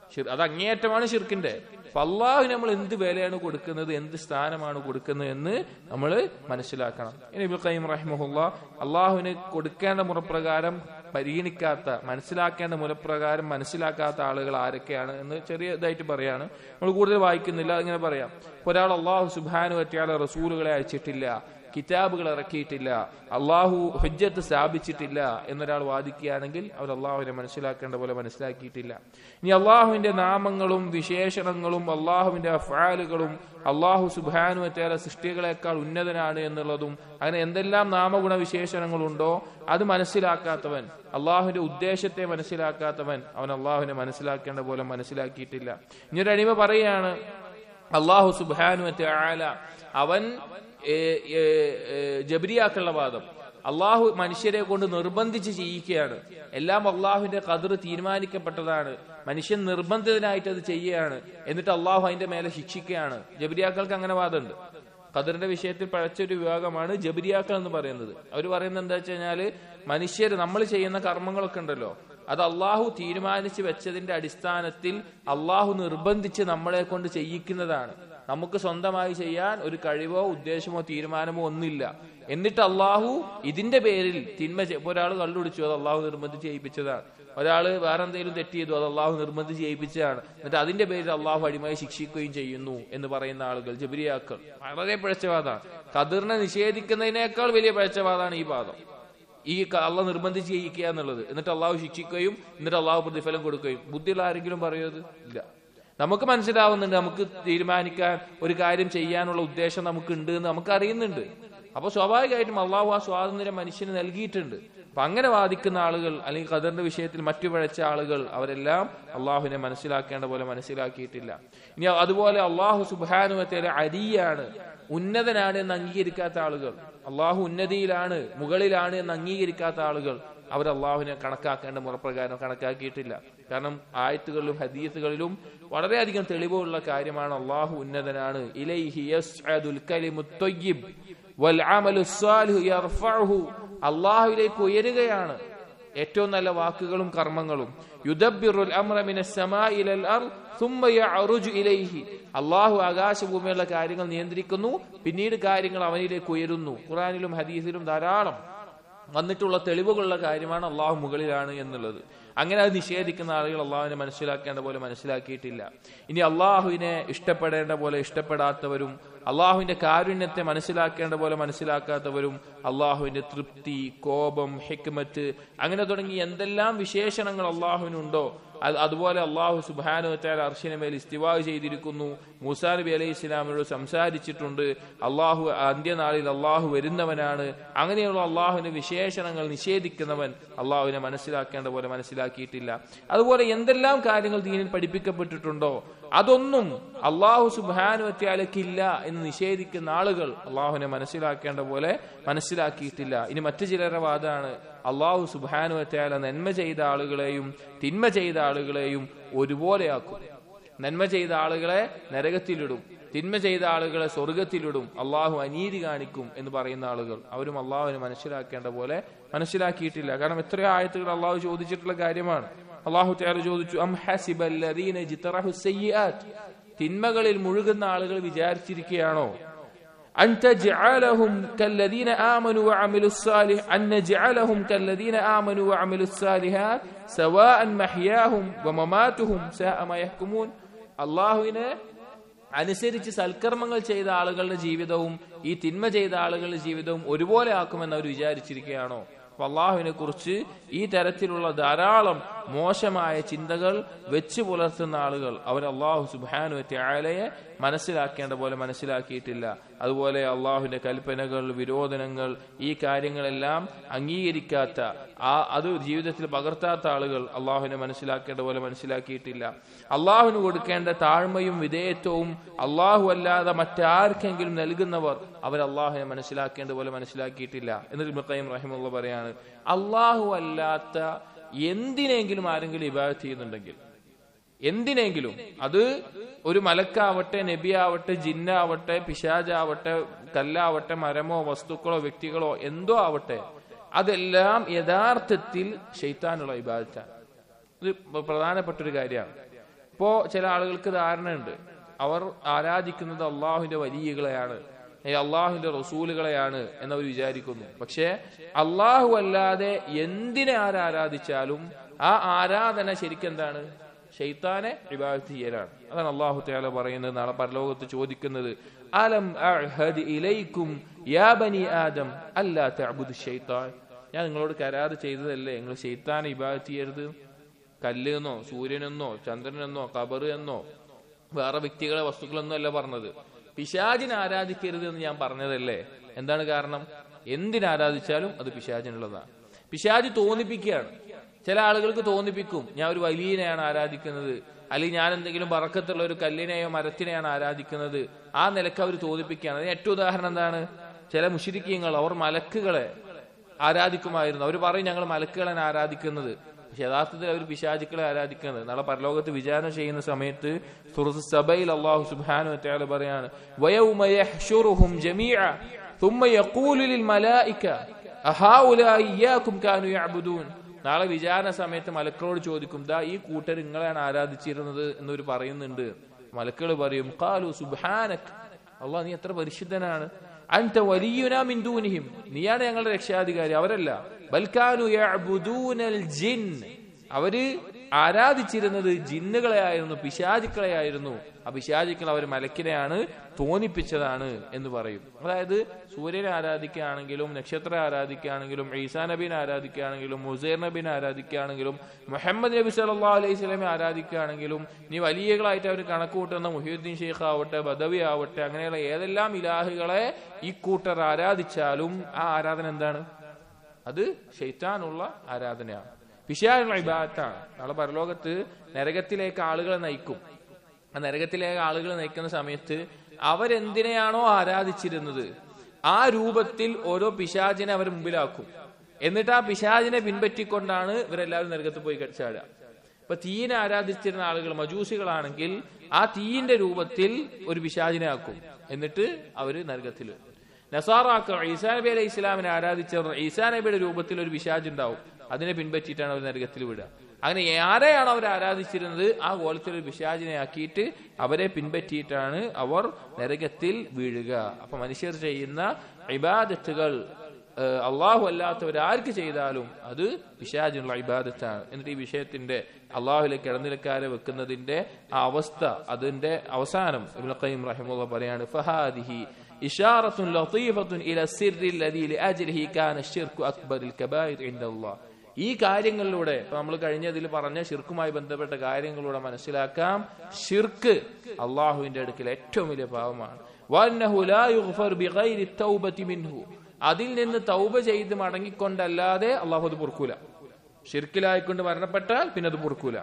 ഷിർ- അത് അങ്ങേയറ്റമാണ് ഷിർക്കിന്റെ അപ്പൊ അള്ളാഹുവിന് നമ്മൾ എന്ത് വിലയാണ് കൊടുക്കുന്നത് എന്ത് സ്ഥാനമാണ് കൊടുക്കുന്നത് എന്ന് നമ്മൾ മനസ്സിലാക്കണം ഇനി ഇബ്നു ഖയ്യിം റഹിമഹുല്ല അള്ളാഹുവിന് കൊടുക്കേണ്ട മുറപ്രകാരം പരിഗണിക്കാത്ത മനസ്സിലാക്കേണ്ട മുറപ്രകാരം മനസ്സിലാക്കാത്ത ആളുകൾ ആരൊക്കെയാണ് എന്ന് ചെറിയ ഇതായിട്ട് പറയാണ് നമ്മൾ കൂടുതൽ വായിക്കുന്നില്ല ഇങ്ങനെ പറയാം ഇപ്പൊ ഒരാൾ അള്ളാഹു സുബാനു പറ്റിയാളെ റസൂലുകളെ അയച്ചിട്ടില്ല കിതാബുകൾ ഇറക്കിയിട്ടില്ല അള്ളാഹു ഹുജ്ജത്ത് സ്ഥാപിച്ചിട്ടില്ല എന്നൊരാൾ വാദിക്കുകയാണെങ്കിൽ അവർ അള്ളാഹുവിനെ മനസ്സിലാക്കേണ്ട പോലെ മനസ്സിലാക്കിയിട്ടില്ല ഇനി അള്ളാഹുവിന്റെ നാമങ്ങളും വിശേഷണങ്ങളും അള്ളാഹുവിന്റെ അഫാലുകളും അള്ളാഹു സുബാനുവറ്റേറെ സൃഷ്ടികളെക്കാൾ ഉന്നതനാണ് എന്നുള്ളതും അങ്ങനെ എന്തെല്ലാം നാമഗുണ വിശേഷണങ്ങളുണ്ടോ അത് മനസ്സിലാക്കാത്തവൻ അള്ളാഹുവിന്റെ ഉദ്ദേശത്തെ മനസ്സിലാക്കാത്തവൻ അവൻ അള്ളാഹുവിനെ മനസ്സിലാക്കേണ്ട പോലെ മനസ്സിലാക്കിയിട്ടില്ല ഇനിയൊരു അടിമ പറയാണ് അള്ളാഹു സുബാനുവറ്റ ആല അവൻ ഏ, ഏ, ഏ, ജബരിയാക്കുള്ള വാദം അള്ളാഹു മനുഷ്യരെ കൊണ്ട് നിർബന്ധിച്ച് ചെയ്യിക്കുകയാണ് എല്ലാം അള്ളാഹുവിന്റെ കതിർ തീരുമാനിക്കപ്പെട്ടതാണ് മനുഷ്യൻ നിർബന്ധിതനായിട്ട് അത് ചെയ്യുകയാണ് എന്നിട്ട് അള്ളാഹു അതിന്റെ മേലെ ശിക്ഷിക്കുകയാണ് ജബരിയാക്കൾക്ക് അങ്ങനെ വാദമുണ്ട് ഖദറിന്റെ വിഷയത്തിൽ പഴച്ചൊരു വിഭാഗമാണ് ജബരിയാക്കൾ എന്ന് പറയുന്നത് അവർ പറയുന്നത് എന്താ വെച്ച് കഴിഞ്ഞാല് മനുഷ്യർ നമ്മൾ ചെയ്യുന്ന കർമ്മങ്ങളൊക്കെ ഉണ്ടല്ലോ അത് അള്ളാഹു തീരുമാനിച്ച് വെച്ചതിന്റെ അടിസ്ഥാനത്തിൽ അള്ളാഹു നിർബന്ധിച്ച് നമ്മളെ കൊണ്ട് ചെയ്യിക്കുന്നതാണ് നമുക്ക് സ്വന്തമായി ചെയ്യാൻ ഒരു കഴിവോ ഉദ്ദേശമോ തീരുമാനമോ ഒന്നില്ല എന്നിട്ട് അള്ളാഹു ഇതിന്റെ പേരിൽ തിന്മ ചെ- ഇപ്പൊ ഒരാൾ കള്ളുടിച്ചു അത് അള്ളാഹു നിർബന്ധിച്ച് ചെയ്യിപ്പിച്ചതാണ് ഒരാള് വേറെ എന്തെങ്കിലും തെറ്റ് ചെയ്തു അത് അള്ളാഹു നിർബന്ധിച്ച് ചെയ്യിപ്പിച്ചതാണ് എന്നിട്ട് അതിന്റെ പേരിൽ അള്ളാഹു അടിമയെ ശിക്ഷിക്കുകയും ചെയ്യുന്നു എന്ന് പറയുന്ന ആളുകൾ ജബരിയാക്കൾ വളരെ പിഴച്ചവാദമാണ് ഖദറിനെ നിഷേധിക്കുന്നതിനേക്കാൾ വലിയ പിഴച്ചവാദമാണ് ഈ വാദം ഈ ക- അള്ളാഹ് നിർബന്ധിച്ച് ചെയ്യിക്കുക എന്നുള്ളത് എന്നിട്ട് അള്ളാഹു ശിക്ഷിക്കുകയും എന്നിട്ട് അള്ളാഹു പ്രതിഫലം കൊടുക്കുകയും ബുദ്ധിയുള്ള ആരെങ്കിലും പറയുന്നത് ഇല്ല നമുക്ക് മനസ്സിലാവുന്നുണ്ട് നമുക്ക് തീരുമാനിക്കാൻ ഒരു കാര്യം ചെയ്യാനുള്ള ഉദ്ദേശം നമുക്ക് ഉണ്ട് എന്ന് നമുക്ക് അറിയുന്നുണ്ട് അപ്പൊ സ്വാഭാവികമായിട്ടും അള്ളാഹു ആ സ്വാതന്ത്ര്യം മനുഷ്യന് നൽകിയിട്ടുണ്ട് അപ്പൊ അങ്ങനെ വാദിക്കുന്ന ആളുകൾ അല്ലെങ്കിൽ ഖദറിന്റെ വിഷയത്തിൽ മറ്റു പിഴച്ച ആളുകൾ അവരെല്ലാം അള്ളാഹുവിനെ മനസ്സിലാക്കേണ്ട പോലെ മനസ്സിലാക്കിയിട്ടില്ല ഇനി അതുപോലെ അള്ളാഹു സുബാനുവത്തേലെ അരിയാണ് ഉന്നതനാണ് എന്ന് അംഗീകരിക്കാത്ത ആളുകൾ അള്ളാഹു ഉന്നതിയിലാണ് മുകളിലാണ് എന്ന് അംഗീകരിക്കാത്ത ആളുകൾ അവർ അള്ളാഹുവിനെ കണക്കാക്കേണ്ട മുറപ്രകാരം കണക്കാക്കിയിട്ടില്ല കാരണം ആയത്തുകളിലും ഹദീസുകളിലും വളരെയധികം തെളിവുള്ള കാര്യമാണ് അള്ളാഹു ഉന്നതനാണ് ഇലൈഹി യസ്അദുൽ കലിമുത് ത്വയ്യിബ് വൽ അമലു സ്വാലിഹു യർഫഉഹു അള്ളാഹുവിലേക്ക് ഉയരുകയാണ് ഏറ്റവും നല്ല വാക്കുകളും കർമ്മങ്ങളും യുദബ്ബിറുൽ അംറ മിനസ് സമാഇ ഇലൽ അർദ് ثم يعرج ഇലൈഹി അള്ളാഹു ആകാശഭൂമിയുള്ള കാര്യങ്ങൾ നിയന്ത്രിക്കുന്നു പിന്നീട് കാര്യങ്ങൾ അവനിലേക്ക് ഉയരുന്നു ഖുറാനിലും ഹദീസിലും ധാരാളം വന്നിട്ടുള്ള തെളിവുകളുള്ള കാര്യമാണ് അള്ളാഹു മുകളിലാണ് എന്നുള്ളത് അങ്ങനെ അത് നിഷേധിക്കുന്ന ആളുകൾ അള്ളാഹുവിനെ മനസ്സിലാക്കേണ്ട പോലെ മനസ്സിലാക്കിയിട്ടില്ല ഇനി അള്ളാഹുവിനെ ഇഷ്ടപ്പെടേണ്ട പോലെ ഇഷ്ടപ്പെടാത്തവരും അള്ളാഹുവിന്റെ കാരുണ്യത്തെ മനസ്സിലാക്കേണ്ട പോലെ മനസ്സിലാക്കാത്തവരും അള്ളാഹുവിന്റെ തൃപ്തി കോപം ഹിക്മത്ത് അങ്ങനെ തുടങ്ങി എന്തെല്ലാം വിശേഷണങ്ങൾ അള്ളാഹുവിനുണ്ടോ അത് അതുപോലെ അള്ളാഹു സുബാനു താൽ അർഷിനെ മേൽ ഇസ്തിവാ ചെയ്തിരിക്കുന്നു മൂസാ നബി അലൈഹി ഇസ്ലാമിനോട് സംസാരിച്ചിട്ടുണ്ട് അള്ളാഹു അന്ത്യനാളിൽ അള്ളാഹു വരുന്നവനാണ് അങ്ങനെയുള്ള അള്ളാഹുവിന്റെ വിശേഷണങ്ങൾ നിഷേധിക്കുന്നവൻ അള്ളാഹുവിനെ മനസ്സിലാക്കേണ്ട പോലെ മനസ്സിലാക്കിയിട്ടില്ല അതുപോലെ എന്തെല്ലാം കാര്യങ്ങൾ ദീനിൽ പഠിപ്പിക്കപ്പെട്ടിട്ടുണ്ടോ അതൊന്നും അള്ളാഹു സുബാനു വത്യാലക്കില്ല എന്ന് നിഷേധിക്കുന്ന ആളുകൾ അള്ളാഹുവിനെ മനസ്സിലാക്കേണ്ട പോലെ മനസ്സിലാക്കിയിട്ടില്ല ഇനി മറ്റു ചിലരുടെ വാദമാണ് അള്ളാഹു സുബാനു വത്യാല നന്മ ചെയ്ത ആളുകളെയും തിന്മ ചെയ്ത ആളുകളെയും ഒരുപോലെയാക്കും നന്മ ചെയ്ത ആളുകളെ നരകത്തിലിടും തിന്മ ചെയ്ത ആളുകളെ സ്വർഗത്തിലിടും അള്ളാഹു അനീതി കാണിക്കും എന്ന് പറയുന്ന ആളുകൾ അവരും അള്ളാഹുവിനെ മനസ്സിലാക്കേണ്ട പോലെ മനസ്സിലാക്കിയിട്ടില്ല കാരണം എത്രയോ ആയത്തുകൾ അള്ളാഹു ചോദിച്ചിട്ടുള്ള കാര്യമാണ് അള്ളാഹു തയാല ചോദിച്ചു അം ഹസിബല്ലദീന ജിത്തറഹു സയ്യിആത്ത് തിന്മകളിൽ മുഴുകുന്ന ആളുകൾ വിചാരിച്ചിരിക്കുകയാണോ أن تجعلهم كالذين آمنوا وعملوا الصالح أن نجعلهم كالذين آمنوا وعملوا الصالحات سواء محياهم ومماتهم ساء ما يحكمون അള്ളാഹുവിനെ അനുസരിച്ച് സൽക്കർമ്മങ്ങൾ ചെയ്ത ആളുകളുടെ ജീവിതവും ഈ തിന്മ ചെയ്ത ആളുകളുടെ ജീവിതവും ഒരുപോലെ ആക്കുമെന്ന് അവർ വിചാരിച്ചിരിക്കുകയാണോ അപ്പൊ അള്ളാഹുവിനെ കുറിച്ച് ഈ തരത്തിലുള്ള ധാരാളം മോശമായ ചിന്തകൾ വെച്ച് പുലർത്തുന്ന ആളുകൾ അവർ അള്ളാഹു സുബാനു ത്യാലയെ മനസ്സിലാക്കേണ്ട പോലെ മനസ്സിലാക്കിയിട്ടില്ല അതുപോലെ അള്ളാഹുവിന്റെ കൽപ്പനകൾ വിരോധനങ്ങൾ ഈ കാര്യങ്ങളെല്ലാം അംഗീകരിക്കാത്ത ആ അത് ജീവിതത്തിൽ പകർത്താത്ത ആളുകൾ അള്ളാഹുവിനെ മനസ്സിലാക്കേണ്ട പോലെ മനസ്സിലാക്കിയിട്ടില്ല അള്ളാഹുവിന് കൊടുക്കേണ്ട താഴ്മയും വിധേയത്വവും അള്ളാഹു അല്ലാതെ മറ്റാർക്കെങ്കിലും നൽകുന്നവർ അവർ അള്ളാഹുവിനെ മനസ്സിലാക്കേണ്ട പോലെ മനസ്സിലാക്കിയിട്ടില്ല എന്നിട്ട് ഇബ്രാഹിം റഹിമുള്ള പറയാണ് അള്ളാഹു അല്ലാത്ത എന്തിനെങ്കിലും ആരെങ്കിലും ഇബാദത്ത് ചെയ്യുന്നുണ്ടെങ്കിൽ എന്തിനെങ്കിലും അത് ഒരു മലക്കാവട്ടെ നബിയാവട്ടെ ജിന്നാവട്ടെ പിശാജാവട്ടെ കല്ലാവട്ടെ മരമോ വസ്തുക്കളോ വ്യക്തികളോ എന്തോ ആവട്ടെ അതെല്ലാം യഥാർത്ഥത്തിൽ ഷെയ്ത്താനുള്ള ഇബാദത്താണ് ഇത് പ്രധാനപ്പെട്ട ഒരു കാര്യമാണ് ഇപ്പോ ചില ആളുകൾക്ക് ധാരണയുണ്ട് അവർ ആരാധിക്കുന്നത് അള്ളാഹുവിന്റെ വലിയകളെയാണ് അള്ളാഹുവിന്റെ റസൂലുകളെയാണ് എന്നവർ വിചാരിക്കുന്നു പക്ഷേ അള്ളാഹു അല്ലാതെ എന്തിനെ ആരാധിച്ചാലും ആ ആരാധന ശരിക്കും എന്താണ് ഷെയ്ത്താനെ ഇബാദത്ത് ചെയ്യലാണ് അതാണ് അള്ളാഹു തയാല പറയുന്നത് നാളെ പരലോകത്ത് ചോദിക്കുന്നത് അലം അഅ്ഹദ് ഇലൈക്കും യാ ബനി ആദം അല്ലാ തഅബുദു ഷൈത്താൻ ഞാൻ നിങ്ങളോട് കരാറ് ചെയ്തതല്ലേ നിങ്ങൾ ഷെയ്ത്താനെ ഇബാദത്ത് ചെയ്യരുത് കല്ല് എന്നോ സൂര്യനെന്നോ ചന്ദ്രനെന്നോ കബർ എന്നോ വേറെ വ്യക്തികളെ വസ്തുക്കളൊന്നും അല്ല പറഞ്ഞത് പിശാചിനെ ആരാധിക്കരുത് എന്ന് ഞാൻ പറഞ്ഞതല്ലേ എന്താണ് കാരണം എന്തിനാരാധിച്ചാലും അത് പിശാചിനുള്ളതാണ് പിശാജ് തോന്നിപ്പിക്കുകയാണ് ചില ആളുകൾക്ക് തോന്നിപ്പിക്കും ഞാൻ ഒരു വലിയനെയാണ് ആരാധിക്കുന്നത് അല്ലെങ്കിൽ ഞാൻ എന്തെങ്കിലും പറക്കത്തുള്ള ഒരു കല്ലിനെയോ മരത്തിനെയാണ് ആരാധിക്കുന്നത് ആ നിലക്ക് അവർ തോന്നിപ്പിക്കുകയാണ് അതിന് ഏറ്റവും ഉദാഹരണം എന്താണ് ചില മുഷിരിക്കീങ്ങൾ അവർ മലക്കുകളെ ആരാധിക്കുമായിരുന്നു അവർ പറയും ഞങ്ങൾ മലക്കുകളെ ആരാധിക്കുന്നത് പക്ഷെ യഥാർത്ഥത്തിൽ അവർ പിശാചുക്കളെ ആരാധിക്കുന്നത് നാളെ പരലോകത്ത് വിചാരണ ചെയ്യുന്ന സമയത്ത് സുഹൃത്ത് സബയിൽ അള്ളാഹു സുബാനു അത്യാൾ പറയാണ് വയൗമ യഹ്ശുറുഹും ജമീഅ ثم يقول للملائكة أهؤلاء إياكم كانوا يعبدون നാളെ വിചാരണ സമയത്ത് മലക്കളോട് ചോദിക്കും ദാ ഈ കൂട്ടർ നിങ്ങളെയാണ് ആരാധിച്ചിരുന്നത് എന്നൊരു പറയുന്നുണ്ട് മലക്കൾ പറയും കാലു സുബാനക് അള്ളാഹ് നീ എത്ര പരിശുദ്ധനാണ് അൻത വലിയുനാ മിന്ദൂനിഹിം നീയാണ് ഞങ്ങളുടെ രക്ഷാധികാരി അവരല്ല ബൽക്കാനു യഅ്ബുദൂനൽ ജിൻ അവര് ആരാധിച്ചിരുന്നത് ജിന്നുകളെ ആയിരുന്നു പിശാചുക്കളെ ആയിരുന്നു ആ പിശാചുക്കൾ അവർ മലക്കിനെയാണ് തോന്നിപ്പിച്ചതാണ് എന്ന് പറയും അതായത് സൂര്യനെ ആരാധിക്കുകയാണെങ്കിലും നക്ഷത്രം ആരാധിക്കുകയാണെങ്കിലും ഈസാ നബീനെ ആരാധിക്കുകയാണെങ്കിലും മുസൈർ നബീനെ ആരാധിക്കുകയാണെങ്കിലും മുഹമ്മദ് നബി സല്ലാ അലൈഹി സ്വലമെ ആരാധിക്കുകയാണെങ്കിലും നീ വലിയകളായിട്ട് അവർ കണക്ക് കൂട്ടുന്ന മുഹിയുദ്ദീൻ ഷെയ്ഖ് ആവട്ടെ ബദവി ആവട്ടെ അങ്ങനെയുള്ള ഏതെല്ലാം ഇലാഹുകളെ ഈ കൂട്ടർ ആരാധിച്ചാലും ആ ആരാധന എന്താണ് അത് ഷെയ്ത്താനുള്ള ആരാധനയാണ് പിശാനുള്ള ഇബാദത്താണ് നാളെ പരലോകത്ത് നരകത്തിലേക്ക് ആളുകളെ നയിക്കും ആ നരകത്തിലേക്ക് ആളുകളെ നയിക്കുന്ന സമയത്ത് അവരെന്തിനെയാണോ ആരാധിച്ചിരുന്നത് ആ രൂപത്തിൽ ഓരോ പിശാചിനെ അവർ മുമ്പിലാക്കും എന്നിട്ട് ആ പിശാചിനെ പിൻപറ്റിക്കൊണ്ടാണ് ഇവരെല്ലാവരും നരകത്ത് പോയി ചാടുക ഇപ്പൊ തീയിനെ ആരാധിച്ചിരുന്ന ആളുകൾ മജൂസികളാണെങ്കിൽ ആ തീയിന്റെ രൂപത്തിൽ ഒരു പിശാചിനെ ആക്കും എന്നിട്ട് അവര് നരകത്തിൽ നസാറാക്ക ഈസാ നബി അലൈഹി ഇസ്ലാമിനെ ആരാധിച്ചവർ ഈസാ നബിയുടെ രൂപത്തിൽ ഒരു പിശാജ് ഉണ്ടാവും അതിനെ പിൻപറ്റിയിട്ടാണ് അവർ നരകത്തിൽ വിടുക അങ്ങനെ ആരെയാണ് അവർ ആരാധിച്ചിരുന്നത് ആ കോലത്തിൽ ഒരു പിശാചിനെ ആക്കിയിട്ട് അവരെ പിൻപറ്റിയിട്ടാണ് അവർ നരകത്തിൽ വീഴുക അപ്പൊ മനുഷ്യർ ചെയ്യുന്ന ഇബാദത്തുകൾ അള്ളാഹു അല്ലാത്തവരാർക്ക് ചെയ്താലും അത് പിശാജിനുള്ള ഇബാദത്താണ് എന്നിട്ട് ഈ വിഷയത്തിന്റെ അള്ളാഹുലേക്ക് കിടന്നിലക്കാരെ വെക്കുന്നതിന്റെ ആ അവസ്ഥ അതിന്റെ അവസാനം ഇബ്നുഖയ്യിം റഹിമുള്ള പറയാണ് ഫഹാദിഹി إشارة لطيفة إلى السر الذي لأجله كان الشرك أكبر الكبائر عند الله ഈ കാര്യങ്ങളിലൂടെ ഇപ്പൊ നമ്മൾ കഴിഞ്ഞതിൽ പറഞ്ഞ ഷിർക്കുമായി ബന്ധപ്പെട്ട കാര്യങ്ങളിലൂടെ മനസ്സിലാക്കാം ഷിർക്ക് അള്ളാഹുവിന്റെ അടുക്കൽ ഏറ്റവും വലിയ പാവമാണ് അതിൽ നിന്ന് തൗബ ചെയ്ത് മടങ്ങിക്കൊണ്ടല്ലാതെ അള്ളാഹു അത് പൊറുക്കൂല ഷിർക്കിലായിക്കൊണ്ട് മരണപ്പെട്ടാൽ പിന്നെ അത് പൊറുക്കൂല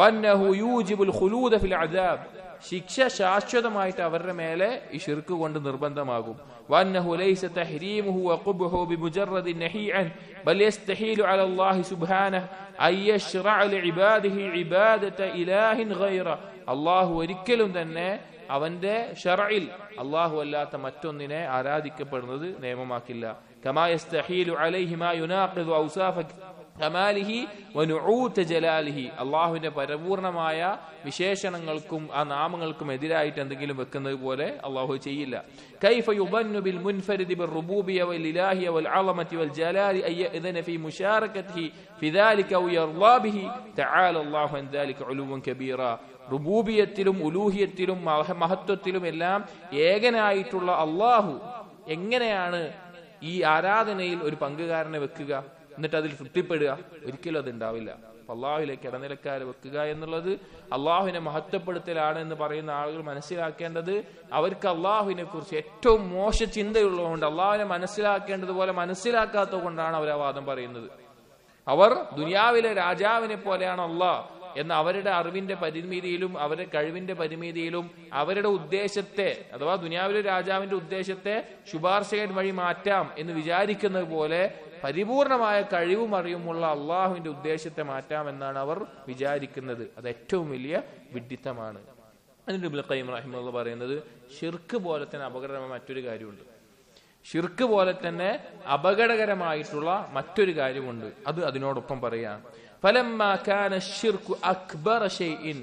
ശിക്ഷ ശാശ്വതമായിട്ട് അവരുടെ മേലെ ഈ ഷിർക്ക് കൊണ്ട് നിർബന്ധമാകും وأنه ليس تحريمه وقبحه بمجرد النهي عنه بل يستحيل على الله سبحانه أن يشرع لعباده عبادة إله غيره الله ഒരിക്കലും തന്നെ അവന്റെ ഷറയിൽ അള്ളാഹു അല്ലാത്ത മറ്റൊന്നിനെ ആരാധിക്കപ്പെടുന്നത് നിയമമാക്കില്ല കമായസ്തഹീലു അലൈഹിമാ യുനാഖിദു ഔസാഫ കമാലിഹി വനുഊത്ത ജലാലിഹി അള്ളാഹുവിന്റെ പരിപൂർണമായ വിശേഷണങ്ങൾക്കും ആ നാമങ്ങൾക്കും എതിരായിട്ട് എന്തെങ്കിലും വെക്കുന്നത് പോലെ അള്ളാഹു ചെയ്യില്ല كيف يظن بالمنفرد بالربوبية والإلهية والعظمة والجلال أن يأذن في مشاركته في ذلك أو يرضى به تعالى الله عن ذلك علوا كبيرا റുബൂബിയത്തിലും ഉലൂഹിയത്തിലും മഹത്വത്തിലും എല്ലാം ഏകനായിട്ടുള്ള അള്ളാഹു എങ്ങനെയാണ് ഈ ആരാധനയിൽ ഒരു പങ്കുകാരനെ വെക്കുക എന്നിട്ട് അതിൽ തൃപ്തിപ്പെടുക ഒരിക്കലും അത് ഉണ്ടാവില്ല അള്ളാഹുലേക്ക് ഇടനിലക്കാരെ വെക്കുക എന്നുള്ളത് അള്ളാഹുവിനെ മഹത്വപ്പെടുത്തലാണ് എന്ന് പറയുന്ന ആളുകൾ മനസ്സിലാക്കേണ്ടത് അവർക്ക് അള്ളാഹുവിനെ കുറിച്ച് ഏറ്റവും മോശ ചിന്തയുള്ളതുകൊണ്ട് അള്ളാഹുവിനെ മനസ്സിലാക്കേണ്ടതുപോലെ മനസ്സിലാക്കാത്തത് കൊണ്ടാണ് അവർ ആ വാദം പറയുന്നത് അവർ ദുനിയാവിലെ രാജാവിനെ പോലെയാണ് അള്ളാഹ് എന്ന അവരുടെ അറിവിന്റെ പരിമിതിയിലും അവരുടെ കഴിവിന്റെ പരിമിതിയിലും അവരുടെ ഉദ്ദേശത്തെ അഥവാ ദുനിയാവിലെ രാജാവിന്റെ ഉദ്ദേശത്തെ ശുപാർശകൻ വഴി മാറ്റാം എന്ന് വിചാരിക്കുന്നത് പോലെ പരിപൂർണമായ കഴിവും അറിവുമുള്ള അള്ളാഹുവിന്റെ ഉദ്ദേശത്തെ മാറ്റാം എന്നാണ് അവർ വിചാരിക്കുന്നത് അത് ഏറ്റവും വലിയ വിഡിത്തമാണ് അതിന്റെ ബിൽഖൈം റഹിമുള്ള പറയുന്നത് ഷിർക്ക് പോലെ തന്നെ അപകടകരമായ മറ്റൊരു കാര്യമുണ്ട് ഷിർക്ക് പോലെ തന്നെ അപകടകരമായിട്ടുള്ള മറ്റൊരു കാര്യമുണ്ട് അത് അതിനോടൊപ്പം പറയാം فلما كان الشرك أكبر شيء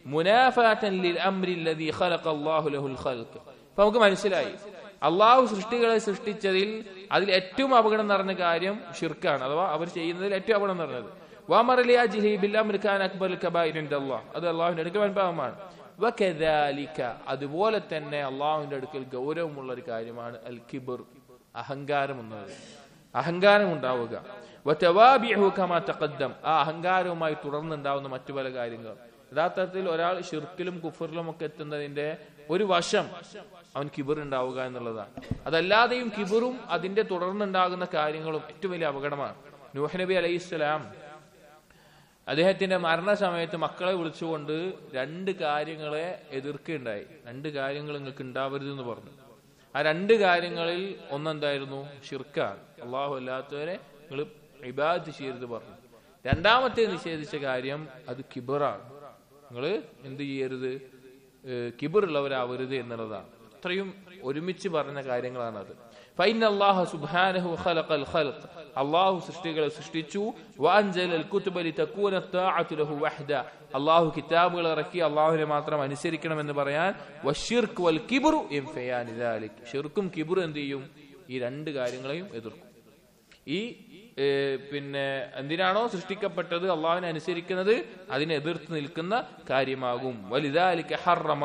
മുനാഫാതൻ ലിൽ അംരി അല്ലദീ ഖലഖ അല്ലാഹു ലഹുൽ ഖൽഖ് അപ്പൊ നമുക്ക് മനസ്സിലായി അള്ളാഹു സൃഷ്ടികളെ സൃഷ്ടിച്ചതിൽ അതിൽ ഏറ്റവും അപകടം നിറഞ്ഞ കാര്യം ഷിർക്കാണ് അഥവാ അവർ ചെയ്യുന്നതിൽ ഏറ്റവും അപകടം നിറഞ്ഞത് വാമറലിയ ജിഹീബിൽ അമർഖാൻ അക്ബർ കബായിന്റെ അള്ളാഹ് അത് അള്ളാഹുവിന്റെ അടുക്കൽ വൻപാവമാണ് വകദാലിക അതുപോലെ തന്നെ അള്ളാഹുവിന്റെ അടുക്കൽ ഗൗരവമുള്ള ഒരു കാര്യമാണ് അൽ കിബർ അഹങ്കാരം എന്നത് അഹങ്കാരം ഉണ്ടാവുക വതവാബിഹു കമാ തഖദ്ദം ആ അഹങ്കാരവുമായി തുടർന്നുണ്ടാവുന്ന മറ്റു പല കാര്യങ്ങൾ യഥാർത്ഥത്തിൽ ഒരാൾ ഷിർക്കിലും കുഫറിലും ഒക്കെ എത്തുന്നതിന്റെ ഒരു വശം അവൻ കിബർ ഉണ്ടാവുക എന്നുള്ളതാണ് അതല്ലാതെയും കിബറും അതിന്റെ തുടർന്നുണ്ടാകുന്ന കാര്യങ്ങളും ഏറ്റവും വലിയ അപകടമാണ് നൂഹ് നബി അലൈഹി സ്വലാം അദ്ദേഹത്തിന്റെ മരണസമയത്ത് മക്കളെ വിളിച്ചുകൊണ്ട് രണ്ട് കാര്യങ്ങളെ എതിർക്കുകയുണ്ടായി രണ്ട് കാര്യങ്ങൾ നിങ്ങൾക്ക് ഉണ്ടാവരുത് എന്ന് പറഞ്ഞു ആ രണ്ട് കാര്യങ്ങളിൽ ഒന്നെന്തായിരുന്നു ഷിർക്കാണ് അള്ളാഹു അല്ലാത്തവരെ നിങ്ങൾ ഇബാദത്ത് ചെയ്യരുത് പറഞ്ഞു രണ്ടാമത്തെ നിഷേധിച്ച കാര്യം അത് കിബറാണ് നിങ്ങൾ എന്ത് ചെയ്യരുത് കിബറുള്ളവരാവരുത് എന്നുള്ളതാണ് അത്രയും ഒരുമിച്ച് പറഞ്ഞ കാര്യങ്ങളാണ് അത് ഫൈൻ അള്ളാഹു സുബ്ഹാനഹു ഖലഖൽ ഖൽഖ് അള്ളാഹു സൃഷ്ടികളെ സൃഷ്ടിച്ചു വാൻജൽ കുത്തുബലി തക്കൂന താഅതു ലഹു വഹ്ദ അള്ളാഹു കിതാബുകൾ ഇറക്കി അള്ളാഹുവിനെ മാത്രം അനുസരിക്കണമെന്ന് പറയാൻ വഷിർക്ക് വൽ കിബറു എംഫയാൻ ഇദാലിക് ഷിർക്കും കിബറും എന്ത് ചെയ്യും ഈ രണ്ട് കാര്യങ്ങളെയും എതിർക്കും ഈ പിന്നെ എന്തിനാണോ സൃഷ്ടിക്കപ്പെട്ടത് അള്ളാഹുവിനെ അനുസരിക്കുന്നത് അതിനെ എതിർത്ത് നിൽക്കുന്ന കാര്യമാകും വലുതാലിക്ക്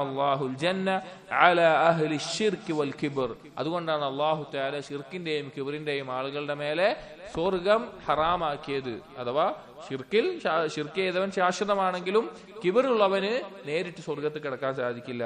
അതുകൊണ്ടാണ് അള്ളാഹു താല ഷിർക്കിന്റെയും കിബറിന്റെയും ആളുകളുടെ മേലെ സ്വർഗം ഹറാമാക്കിയത് അഥവാ ഷിർക്കിൽ ഷിർക്ക് ചെയ്തവൻ ശാശ്വതമാണെങ്കിലും കിബറുള്ളവന് നേരിട്ട് സ്വർഗത്ത് കിടക്കാൻ സാധിക്കില്ല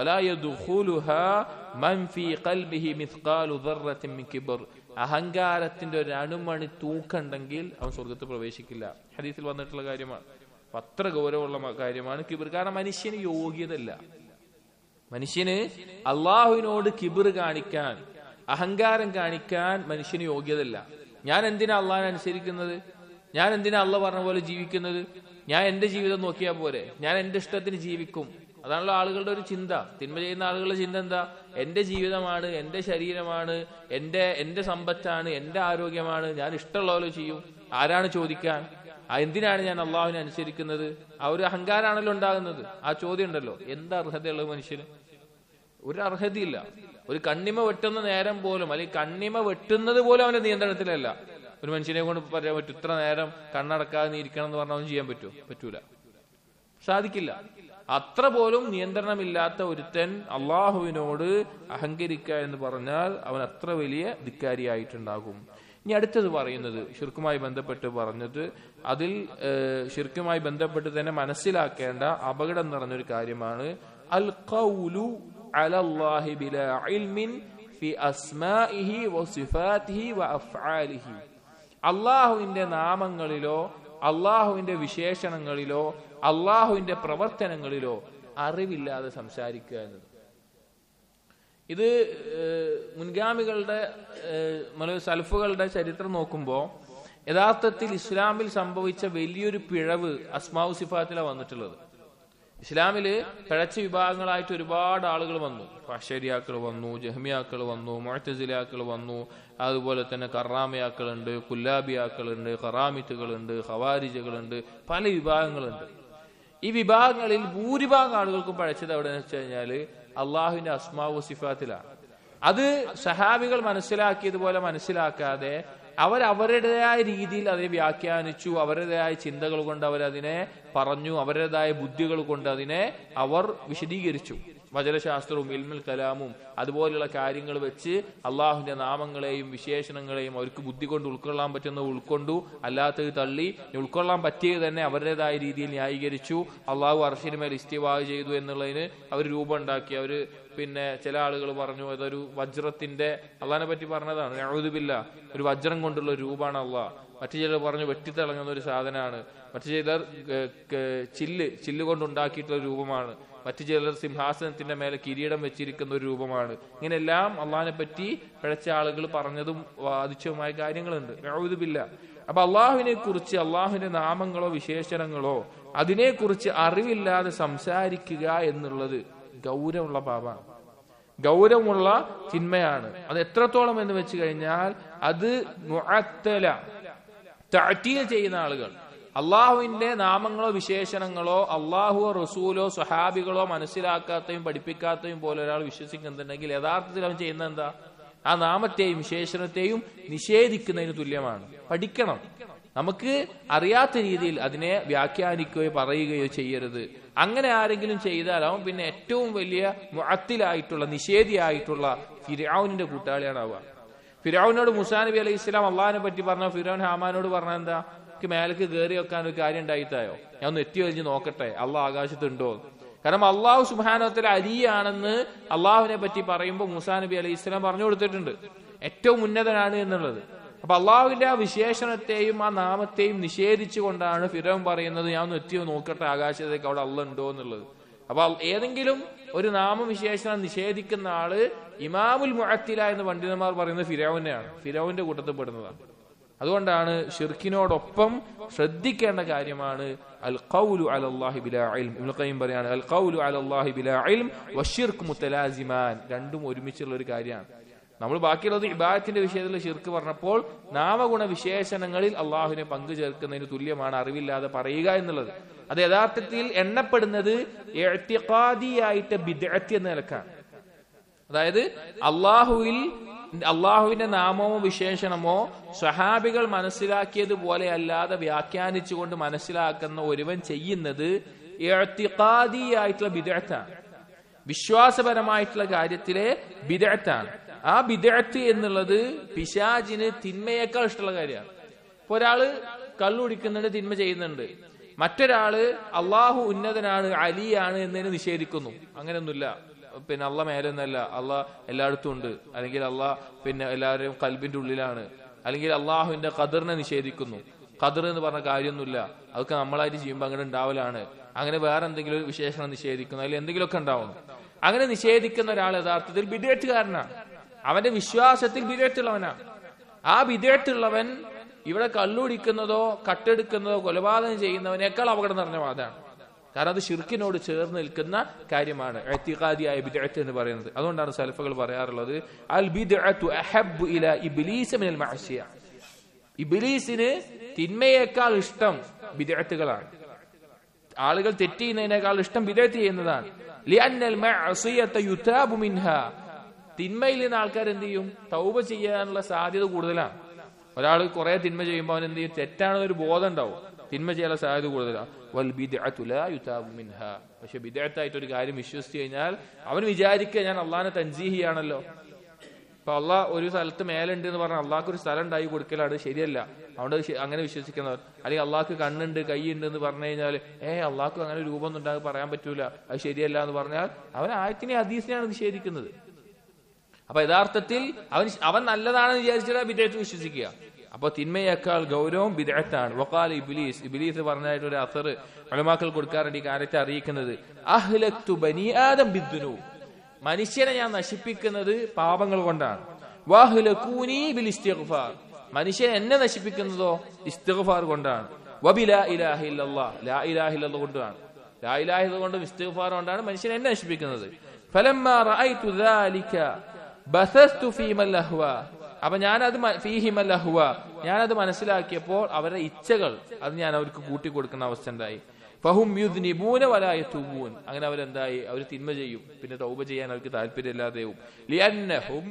അഹങ്കാരത്തിന്റെ ഒരു അണുമണി തൂക്കുണ്ടെങ്കിൽ അവൻ സ്വർഗത്ത് പ്രവേശിക്കില്ല ഹദീസിൽ വന്നിട്ടുള്ള കാര്യമാണ് അത്ര ഗൗരവമുള്ള കാര്യമാണ് കിബിർ കാരണം മനുഷ്യന് യോഗ്യതല്ല മനുഷ്യന് അള്ളാഹുവിനോട് കിബിർ കാണിക്കാൻ അഹങ്കാരം കാണിക്കാൻ മനുഷ്യന് യോഗ്യതല്ല ഞാൻ എന്തിനാ അള്ളാഹിനെ അനുസരിക്കുന്നത് ഞാൻ എന്തിനാ അള്ള പറഞ്ഞ പോലെ ജീവിക്കുന്നത് ഞാൻ എന്റെ ജീവിതം നോക്കിയാൽ പോരെ ഞാൻ എന്റെ ഇഷ്ടത്തിന് ജീവിക്കും അതാണല്ലോ ആളുകളുടെ ഒരു ചിന്ത തിന്മ ചെയ്യുന്ന ആളുകളുടെ ചിന്ത എന്താ എന്റെ ജീവിതമാണ് എന്റെ ശരീരമാണ് എന്റെ എന്റെ സമ്പത്താണ് എന്റെ ആരോഗ്യമാണ് ഞാൻ ഇഷ്ടമുള്ള പോലെ ചെയ്യും ആരാണ് ചോദിക്കാൻ ആ എന്തിനാണ് ഞാൻ അള്ളാഹുവിനെ അനുസരിക്കുന്നത് ആ ഒരു അഹങ്കാരാണല്ലോ ഉണ്ടാകുന്നത് ആ ചോദ്യം ഉണ്ടല്ലോ എന്താ അർഹതയുള്ളത് മനുഷ്യന് ഒരു അർഹതയില്ല ഒരു കണ്ണിമ വെട്ടുന്ന നേരം പോലും അല്ലെങ്കിൽ കണ്ണിമ വെട്ടുന്നത് പോലും അവന്റെ നിയന്ത്രണത്തിലല്ല ഒരു മനുഷ്യനെ കൊണ്ട് പറയാൻ പറ്റും ഇത്ര നേരം കണ്ണടക്കാതെ നീ ഇരിക്കണം എന്ന് പറഞ്ഞാൽ ചെയ്യാൻ പറ്റുമോ പറ്റൂല സാധിക്കില്ല അത്ര പോലും നിയന്ത്രണമില്ലാത്ത ഒരുത്തൻ അള്ളാഹുവിനോട് അഹങ്കരിക്കുക എന്ന് പറഞ്ഞാൽ അവൻ അത്ര വലിയ ധിക്കാരിയായിട്ടുണ്ടാകും ഇനി അടുത്തത് പറയുന്നത് ഷിർക്കുമായി ബന്ധപ്പെട്ട് പറഞ്ഞത് അതിൽ ഷിർക്കുമായി ബന്ധപ്പെട്ട് തന്നെ മനസ്സിലാക്കേണ്ട അപകടം നിറഞ്ഞൊരു കാര്യമാണ് അൽ ഖൗലു അലല്ലാഹി ബിലാ ഇൽമിൻ ഫി അസ്മാഇഹി വസിഫാതിഹി വഅഫ്ആലിഹി അള്ളാഹുവിന്റെ നാമങ്ങളിലോ അള്ളാഹുവിന്റെ വിശേഷണങ്ങളിലോ അള്ളാഹുവിന്റെ പ്രവർത്തനങ്ങളിലോ അറിവില്ലാതെ സംസാരിക്കുക എന്നത് ഇത് മുൻഗാമികളുടെ സൽഫുകളുടെ ചരിത്രം നോക്കുമ്പോൾ യഥാർത്ഥത്തിൽ ഇസ്ലാമിൽ സംഭവിച്ച വലിയൊരു പിഴവ് അസ്മാവു സിഫാത്തിലാണ് വന്നിട്ടുള്ളത് ഇസ്ലാമില് പിഴച്ച വിഭാഗങ്ങളായിട്ട് ഒരുപാട് ആളുകൾ വന്നു ഫഷരിയാക്കൾ വന്നു ജഹ്മിയാക്കൾ വന്നു മുഴത്തസിലാക്കൾ വന്നു അതുപോലെ തന്നെ കറാമയാക്കളുണ്ട് കുല്ലാബിയാക്കളുണ്ട് ഖറാമിത്തുകളുണ്ട് ഖവാരിജകളുണ്ട് പല വിഭാഗങ്ങളുണ്ട് ഈ വിഭാഗങ്ങളിൽ ഭൂരിഭാഗം ആളുകൾക്കും പഴച്ചത് എവിടെയെന്ന് വെച്ച് കഴിഞ്ഞാൽ അള്ളാഹുവിന്റെ അസ്മാവു സിഫാത്തിലാണ് അത് സഹാബികൾ മനസ്സിലാക്കിയതുപോലെ മനസ്സിലാക്കാതെ അവർ അവരുടേതായ രീതിയിൽ അതിനെ വ്യാഖ്യാനിച്ചു അവരുടേതായ ചിന്തകൾ കൊണ്ട് അവരതിനെ പറഞ്ഞു അവരുടേതായ ബുദ്ധികൾ കൊണ്ട് അതിനെ അവർ വിശദീകരിച്ചു വചനശാസ്ത്രവും ഇൽമുൽ കലാമും അതുപോലെയുള്ള കാര്യങ്ങൾ വെച്ച് അള്ളാഹുവിന്റെ നാമങ്ങളെയും വിശേഷണങ്ങളെയും അവർക്ക് ബുദ്ധി കൊണ്ട് ഉൾക്കൊള്ളാൻ പറ്റുന്ന ഉൾക്കൊണ്ടു അല്ലാത്തത് തള്ളി ഉൾക്കൊള്ളാൻ പറ്റിയത് തന്നെ അവരുടേതായ രീതിയിൽ ന്യായീകരിച്ചു അള്ളാഹു അർഷിന് മേൽ ഇസ്തിവാഹ് ചെയ്തു എന്നുള്ളതിന് അവർ രൂപം ഉണ്ടാക്കി അവർ പിന്നെ ചില ആളുകൾ പറഞ്ഞു അതൊരു വജ്രത്തിന്റെ അള്ളഹാനെ പറ്റി പറഞ്ഞതാണ് യഹൂദുബില്ല ഒരു വജ്രം കൊണ്ടുള്ള ഒരു രൂപമാണ് അള്ളാഹ് മറ്റു ചിലർ പറഞ്ഞു വെട്ടിത്തിളങ്ങുന്ന ഒരു സാധനമാണ് മറ്റു ചിലർ ചില്ല് ചില്ല് കൊണ്ടുണ്ടാക്കിയിട്ടുള്ള രൂപമാണ് മറ്റു ചിലർ സിംഹാസനത്തിന്റെ മേലെ കിരീടം വെച്ചിരിക്കുന്ന ഒരു രൂപമാണ് ഇങ്ങനെല്ലാം അള്ളഹാനെ പറ്റി പിഴച്ച ആളുകൾ പറഞ്ഞതും വാദിച്ചതുമായ കാര്യങ്ങളുണ്ട് യഹൂദുബില്ല അപ്പൊ അള്ളാഹുവിനെ കുറിച്ച് അള്ളാഹുവിന്റെ നാമങ്ങളോ വിശേഷണങ്ങളോ അതിനെക്കുറിച്ച് അറിവില്ലാതെ സംസാരിക്കുക എന്നുള്ളത് ഗൗരവമുള്ള പാപാണ് ഗൗരവമുള്ള ചിന്മയാണ് അത് എത്രത്തോളം എന്ന് വെച്ച് കഴിഞ്ഞാൽ അത് മുഅത്തല തഅറ്റീൽ ചെയ്യുന്ന ആളുകൾ അള്ളാഹുവിന്റെ നാമങ്ങളോ വിശേഷണങ്ങളോ അള്ളാഹുവോ റസൂലോ സ്വഹാബികളോ മനസ്സിലാക്കാത്തയും പഠിപ്പിക്കാത്തയും പോലെ ഒരാൾ വിശ്വസിക്കുന്നുണ്ടെങ്കിൽ യഥാർത്ഥത്തിൽ അവൻ ചെയ്യുന്നത് എന്താ ആ നാമത്തെയും വിശേഷണത്തെയും നിഷേധിക്കുന്നതിന് തുല്യമാണ് പഠിക്കണം നമുക്ക് അറിയാത്ത രീതിയിൽ അതിനെ വ്യാഖ്യാനിക്കുകയോ പറയുകയോ ചെയ്യരുത് അങ്ങനെ ആരെങ്കിലും ചെയ്താൽ അവൻ പിന്നെ ഏറ്റവും വലിയ മുഅത്തിലായിട്ടുള്ള നിഷേധിയായിട്ടുള്ള ഫിരാവുനിന്റെ കൂട്ടാളിയാണ് ആവുക ഫിരാവിനോട് മുസാ നബി അലൈഹി ഇസ്ലാം അള്ളഹാനെ പറ്റി പറഞ്ഞ ഫിരോൻ ഹാമാനോട് പറഞ്ഞ എന്താ എനിക്ക് മേലേക്ക് കയറി വെക്കാൻ ഒരു കാര്യം ഉണ്ടായിട്ടായോ ഞാൻ ഒന്ന് എത്തി വലിഞ്ഞ് നോക്കട്ടെ അള്ളാഹ് ആകാശത്തുണ്ടോ കാരണം അള്ളാഹു സുബാനത്തിൽ അരിയാണെന്ന് അള്ളാഹുവിനെ പറ്റി പറയുമ്പോൾ മുസാ നബി അലൈഹി ഇസ്ലാം പറഞ്ഞു കൊടുത്തിട്ടുണ്ട് ഏറ്റവും ഉന്നതനാണ് എന്നുള്ളത് അപ്പൊ അള്ളാഹുവിന്റെ ആ വിശേഷണത്തെയും ആ നാമത്തെയും നിഷേധിച്ചുകൊണ്ടാണ് ഫിറോൻ പറയുന്നത് ഞാൻ ഒന്ന് എത്തിയോ നോക്കട്ടെ ആകാശത്തേക്ക് അവിടെ അള്ള ഉണ്ടോ എന്നുള്ളത് അപ്പൊ ഏതെങ്കിലും ഒരു നാമവിശേഷണം നിഷേധിക്കുന്ന ആള് ഇമാമുൽ മുഅത്തില എന്ന് പണ്ഡിതന്മാർ പറയുന്നത് ഫിരാവിനെയാണ് ഫിരാവിന്റെ കൂട്ടത്തിൽ പെടുന്നതാണ് അതുകൊണ്ടാണ് ഷിർക്കിനോടൊപ്പം ശ്രദ്ധിക്കേണ്ട കാര്യമാണ് അൽ ഖൗലു അലല്ലാഹി ബിലാ ഇൽം ഇബ്നു ഖയ്യിം പറയാണ് അൽ ഖൗലു അലല്ലാഹി ബിലാ ഇൽം വശിർക്ക് മുത്തലാസിമാൻ രണ്ടും ഒരുമിച്ചുള്ള ഒരു കാര്യമാണ് നമ്മൾ ബാക്കിയുള്ളത് ഇബാദത്തിന്റെ വിഷയത്തിൽ ഷിർക്ക് പറഞ്ഞപ്പോൾ നാമഗുണ വിശേഷണങ്ങളിൽ അള്ളാഹുവിനെ പങ്കു ചേർക്കുന്നതിന് തുല്യമാണ് അറിവില്ലാതെ പറയുക എന്നുള്ളത് അത് യഥാർത്ഥത്തിൽ എണ്ണപ്പെടുന്നത് എഴുത്തിയായിട്ട് ബിദഅത്ത് എന്ന നിലക്കാണ് അതായത് അള്ളാഹുവിൽ അള്ളാഹുവിന്റെ നാമമോ വിശേഷണമോ സ്വഹാബികൾ മനസ്സിലാക്കിയതുപോലെ അല്ലാതെ വ്യാഖ്യാനിച്ചുകൊണ്ട് മനസ്സിലാക്കുന്ന ഒരുവൻ ചെയ്യുന്നത് ആയിട്ടുള്ള ബിദഅത്താണ് വിശ്വാസപരമായിട്ടുള്ള കാര്യത്തിലെ ബിദഅത്താണ് ആ ബിദഅത്ത് എന്നുള്ളത് പിശാജിന് തിന്മയേക്കാൾ ഇഷ്ടമുള്ള കാര്യമാണ് ഇപ്പൊ ഒരാള് കള്ളുടിക്കുന്നുണ്ട് തിന്മ ചെയ്യുന്നുണ്ട് മറ്റൊരാള് അള്ളാഹു ഉന്നതനാണ് അലിയാണ് എന്നതിന് നിഷേധിക്കുന്നു അങ്ങനെയൊന്നുമില്ല പിന്നെ അള്ള മേലൊന്നല്ല അള്ള എല്ലായിടത്തും ഉണ്ട് അല്ലെങ്കിൽ അള്ള പിന്നെ എല്ലാവരും കൽബിന്റെ ഉള്ളിലാണ് അല്ലെങ്കിൽ അള്ളാഹുവിന്റെ ഖദറിനെ നിഷേധിക്കുന്നു ഖദർ എന്ന് പറഞ്ഞ കാര്യമൊന്നുമില്ല അതൊക്കെ നമ്മളായിട്ട് ചെയ്യുമ്പോൾ അങ്ങനെ ഉണ്ടാവലാണ് അങ്ങനെ വേറെ എന്തെങ്കിലും ഒരു വിശേഷണം നിഷേധിക്കുന്നു അതിൽ എന്തെങ്കിലുമൊക്കെ ഉണ്ടാവുന്നു അങ്ങനെ നിഷേധിക്കുന്ന ഒരാൾ യഥാർത്ഥത്തിൽ ബിദേറ്റുകാരനാണ് അവന്റെ വിശ്വാസത്തിൽ ബിദേറ്റുള്ളവനാണ് ആ ബിദേറ്റുള്ളവൻ ഇവിടെ കള്ളുടിക്കുന്നതോ കട്ടെടുക്കുന്നതോ കൊലപാതകം ചെയ്യുന്നവനേക്കാൾ അപകടം നിറഞ്ഞ വാദമാണ് കാരണം അത് ഷിർക്കിനോട് ചേർന്ന് നിൽക്കുന്ന കാര്യമാണ് എത്തിഖാദിയായ ബിദ്അത്ത് എന്ന് പറയുന്നത് അതുകൊണ്ടാണ് സലഫുകൾ പറയാറുള്ളത് അൽ ബിദ്അത്തു അഹബ്ബു ഇല ഇബ്ലീസ മിനൽ മഅസിയ ഇബ്ലീസിന് തിന്മയേക്കാൾ ഇഷ്ടം ബിദ്അത്തുകളാണ് ആളുകൾ തെറ്റ് ചെയ്യുന്നതിനേക്കാൾ ഇഷ്ടം ബിദ്അത്ത് ചെയ്യുന്നതാണ് ലിഅന്നൽ മഅസിയത യുതാബു മിൻഹാ തിന്മയിൽ നിന്ന് ആൾക്കാർ എന്ത് ചെയ്യും തൗബ ചെയ്യാനുള്ള സാധ്യത കൂടുതലാണ് ഒരാൾ കുറെ തിന്മ ചെയ്യുമ്പോൾ അവൻ എന്ത് ചെയ്യും തെറ്റാണെന്നൊരു ബോധം ഉണ്ടാവും തിന്മ ചെയ്യാനുള്ള സാധ്യത കൂടുതലാണ് വൽ ബിദ്അത്തു ലാ യുതാബു മിൻഹാ പക്ഷെ ബിദ്അത്തായിട്ട് ഒരു കാര്യം വിശ്വസിച്ചു കഴിഞ്ഞാൽ അവൻ വിചാരിക്കുക ഞാൻ അള്ളാഹിനെ തൻസീഹിയാണല്ലോ ഇപ്പൊ അള്ളാഹ് ഒരു സ്ഥലത്ത് മേലുണ്ട് എന്ന് പറഞ്ഞാൽ അള്ളാഹ്ക്ക് ഒരു സ്ഥലം ഉണ്ടായി കൊടുക്കലാണ് ശരിയല്ല അതുകൊണ്ട് ശ- അങ്ങനെ വിശ്വസിക്കുന്നവർ അല്ലെങ്കിൽ അള്ളാഹ്ക്ക് കണ്ണുണ്ട് കൈയുണ്ട് എന്ന് പറഞ്ഞു കഴിഞ്ഞാൽ ഏ അള്ളാഹ്ക്ക് അങ്ങനെ രൂപമൊന്നും ഉണ്ടാകും പറയാൻ പറ്റൂല അത് ശരിയല്ല എന്ന് പറഞ്ഞാൽ അവൻ ആയത്തിനെ ഹദീസിനെയാണ് നിഷേധിക്കുന്നത് അപ്പൊ യഥാർത്ഥത്തിൽ അവൻ അവൻ നല്ലതാണെന്ന് വിചാരിച്ചാൽ വിദേഹത്ത് വിശ്വസിക്കുക അപ്പൊ തിന്മയേക്കാൾ ഗൗരവം വിദഗ്ധാണ് വക്കാൽ ഇബിലീസ് ഇബിലീസ് പറഞ്ഞായിട്ട് ഒരു അസർ അളമാക്കൾ കൊടുക്കാറുണ്ട് ഈ കാര്യത്തെ അറിയിക്കുന്നത് അഹ്ലക്തു ബനി ആദം ബിദ്ദുനു മനുഷ്യനെ ഞാൻ നശിപ്പിക്കുന്നത് പാപങ്ങൾ കൊണ്ടാണ് വാഹ്ലകൂനി ബിൽ ഇസ്തിഗ്ഫാർ മനുഷ്യൻ എന്നെ നശിപ്പിക്കുന്നതോ ഇസ്തിഗ്ഫാർ കൊണ്ടാണ് വബില ഇലാഹ ഇല്ലല്ലാഹ് ലാ ഇലാഹ ഇല്ലല്ലാഹ് കൊണ്ടാണ് ലാ ഇലാഹ ഇല്ലല്ലാഹ് കൊണ്ടും ഇസ്തിഗ്ഫാർ കൊണ്ടാണ് മനുഷ്യൻ എന്നെ നശിപ്പിക്കുന്നത് ഫലമ്മാ റഅയ്തു ദാലിക ബസസ്തു ഫീമൽ അഹ്വ അപ്പൊ ഞാനത് മ- ഫീഹിമൽ അഹ്വ ഞാനത് മനസ്സിലാക്കിയപ്പോൾ അവരുടെ ഇച്ഛകൾ അത് ഞാൻ അവർക്ക് കൂട്ടിക്കൊടുക്കുന്ന അവസ്ഥ ഉണ്ടായി ഫഹും യുദ്നിബൂന വലായ തൂബൂൻ അങ്ങനെ അവരെന്തായി അവർ തിന്മ ചെയ്യും പിന്നെ തൗബ ചെയ്യാൻ അവർക്ക് താല്പര്യമില്ലാതെയും ലിയന്നഹും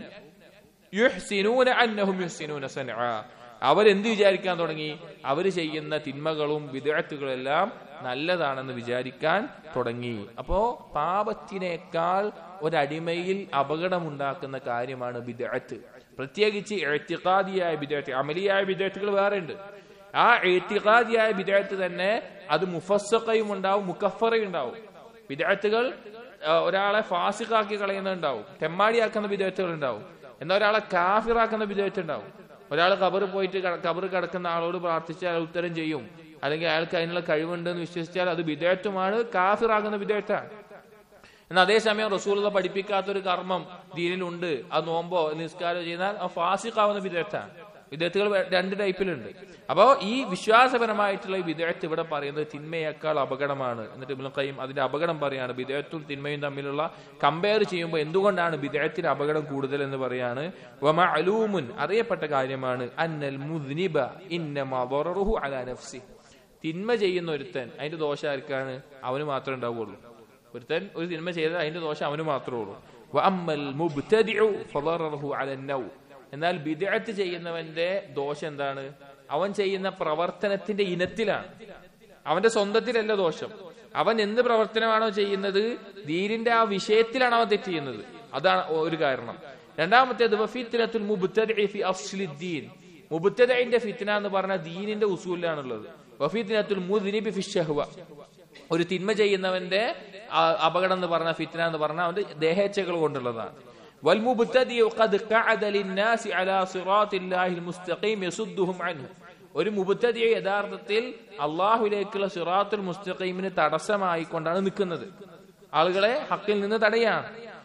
യുഹ്സിനൂന അന്നഹും യുഹ്സിനൂന സൻആ അവരെന്ത് വിചാരിക്കാൻ തുടങ്ങി അവർ ചെയ്യുന്ന തിന്മകളും വിദഗ്ധകളെല്ലാം നല്ലതാണെന്ന് വിചാരിക്കാൻ തുടങ്ങി അപ്പോ പാപത്തിനേക്കാൾ ഒരടിമയിൽ അപകടമുണ്ടാക്കുന്ന കാര്യമാണ് ബിദഅത്ത് പ്രത്യേകിച്ച് എഴുത്തിക്കാദിയായ ബിദഅത്ത് അമലിയായ ബിദഅത്തുകൾ വേറെ ഉണ്ട് ആ എഴുത്തിക്കാദിയായ ബിദഅത്ത് തന്നെ അത് മുഫസ്സഖയും ഉണ്ടാവും മുക്കഫറയും ഉണ്ടാവും ബിദഅത്തുകൾ ആ, ഒരാളെ ഫാസിഖാക്കി കളയുന്നുണ്ടാവും തെമ്മാടിയാക്കുന്ന വിധേയത്തുകൾ ഉണ്ടാവും എന്നാൽ ഒരാളെ കാഫിറാക്കുന്ന വിധേയത്ത് ഉണ്ടാവും ഒരാൾ കബറ് പോയിട്ട് കബറ് കിടക്കുന്ന ആളോട് പ്രാർത്ഥിച്ചാൽ അയാൾ ഉത്തരം ചെയ്യും അല്ലെങ്കിൽ അയാൾക്ക് അതിനുള്ള കഴിവുണ്ടെന്ന് വിശ്വസിച്ചാൽ അത് വിധേയത്വമാണ് കാഫിറാകുന്ന വിധേയത്താണ് എന്നാൽ അതേസമയം റസൂലത പഠിപ്പിക്കാത്ത ഒരു കർമ്മം ദീനിലുണ്ട് അത് നോമ്പോ നിസ്കാരോ ചെയ്താൽ ആ ഫാസിഖാവുന്ന വിധേയത്താണ് വിദേഹത്തുകൾ രണ്ട് ടൈപ്പിലുണ്ട് അപ്പോ ഈ വിശ്വാസപരമായിട്ടുള്ള ഈ വിദേഹത്ത് ഇവിടെ പറയുന്നത് തിന്മയേക്കാൾ അപകടമാണ് എന്നിട്ട് ഇബ്നുൽ ഖയ്യിം അതിന്റെ അപകടം പറയാണ് വിദേഹത്തും തിന്മയും തമ്മിലുള്ള കമ്പയർ ചെയ്യുമ്പോൾ എന്തുകൊണ്ടാണ് വിദേഹത്തിന് അപകടം കൂടുതൽ എന്ന് പറയാണ് വമ അലൂമുൻ അറിയപ്പെട്ട കാര്യമാണ് അന്നൽ മുദ്നിബ ഇന്നമാ ദററുഹു അലാ നഫ്സി തിന്മ ചെയ്യുന്ന ഒരുത്തൻ അതിന്റെ ദോഷം ആർക്കാണ് അവന് മാത്രമേ ഉണ്ടാവുള്ളൂ ഒരുത്തൻ ഒരു തിന്മ ചെയ്താൽ അതിന്റെ ദോഷം അവന് മാത്രമേ ഉള്ളൂ വഅമ്മൽ മുബ്തദിഉ ഫദറഹു അല നൗ എന്നാൽ ബിദ്അത്ത് ചെയ്യുന്നവന്റെ ദോഷം എന്താണ് അവൻ ചെയ്യുന്ന പ്രവർത്തനത്തിന്റെ ഇനത്തിലാണ് അവന്റെ സ്വന്തത്തിലല്ല ദോഷം അവൻ എന്ത് പ്രവർത്തനമാണോ ചെയ്യുന്നത് ദീനിന്റെ ആ വിഷയത്തിലാണ് അവൻ തെറ്റ് ചെയ്യുന്നത് അതാണ് ഒരു കാരണം രണ്ടാമത്തേത് വഫീത്തിനത്തുൽ മുബ്തദിഇ ഫി അസ്ലിദ്ദീൻ മുബ്തദഇന്റെ ഫിത്ന എന്ന് പറഞ്ഞാൽ ദീനിന്റെ ഉസൂലിലാണുള്ളത് വഫീത്തിനത്തുൽ മുദ്നിബി ഫി ഷഹ്വ ഒരു തിന്മ ചെയ്യുന്നവന്റെ ആ, അപകടം എന്ന് പറഞ്ഞ ഫിത്ന എന്ന് പറഞ്ഞാൽ അവന്റെ ദേഹേച്ഛകൾ കൊണ്ടുള്ളതാണ് والمبتدئ قد قعد للناس على صراط الله المستقيم يصدهم عنه ഒരു മുബത്തതിയെ യഥാർത്ഥത്തിൽ അള്ളാഹുലേക്കുള്ള സിറാത്തുൽ മുസ്തഖീമിന് തടസ്സമായിക്കൊണ്ടാണ് നിൽക്കുന്നത് ആളുകളെ ഹക്കിൽ നിന്ന് തടയാണ്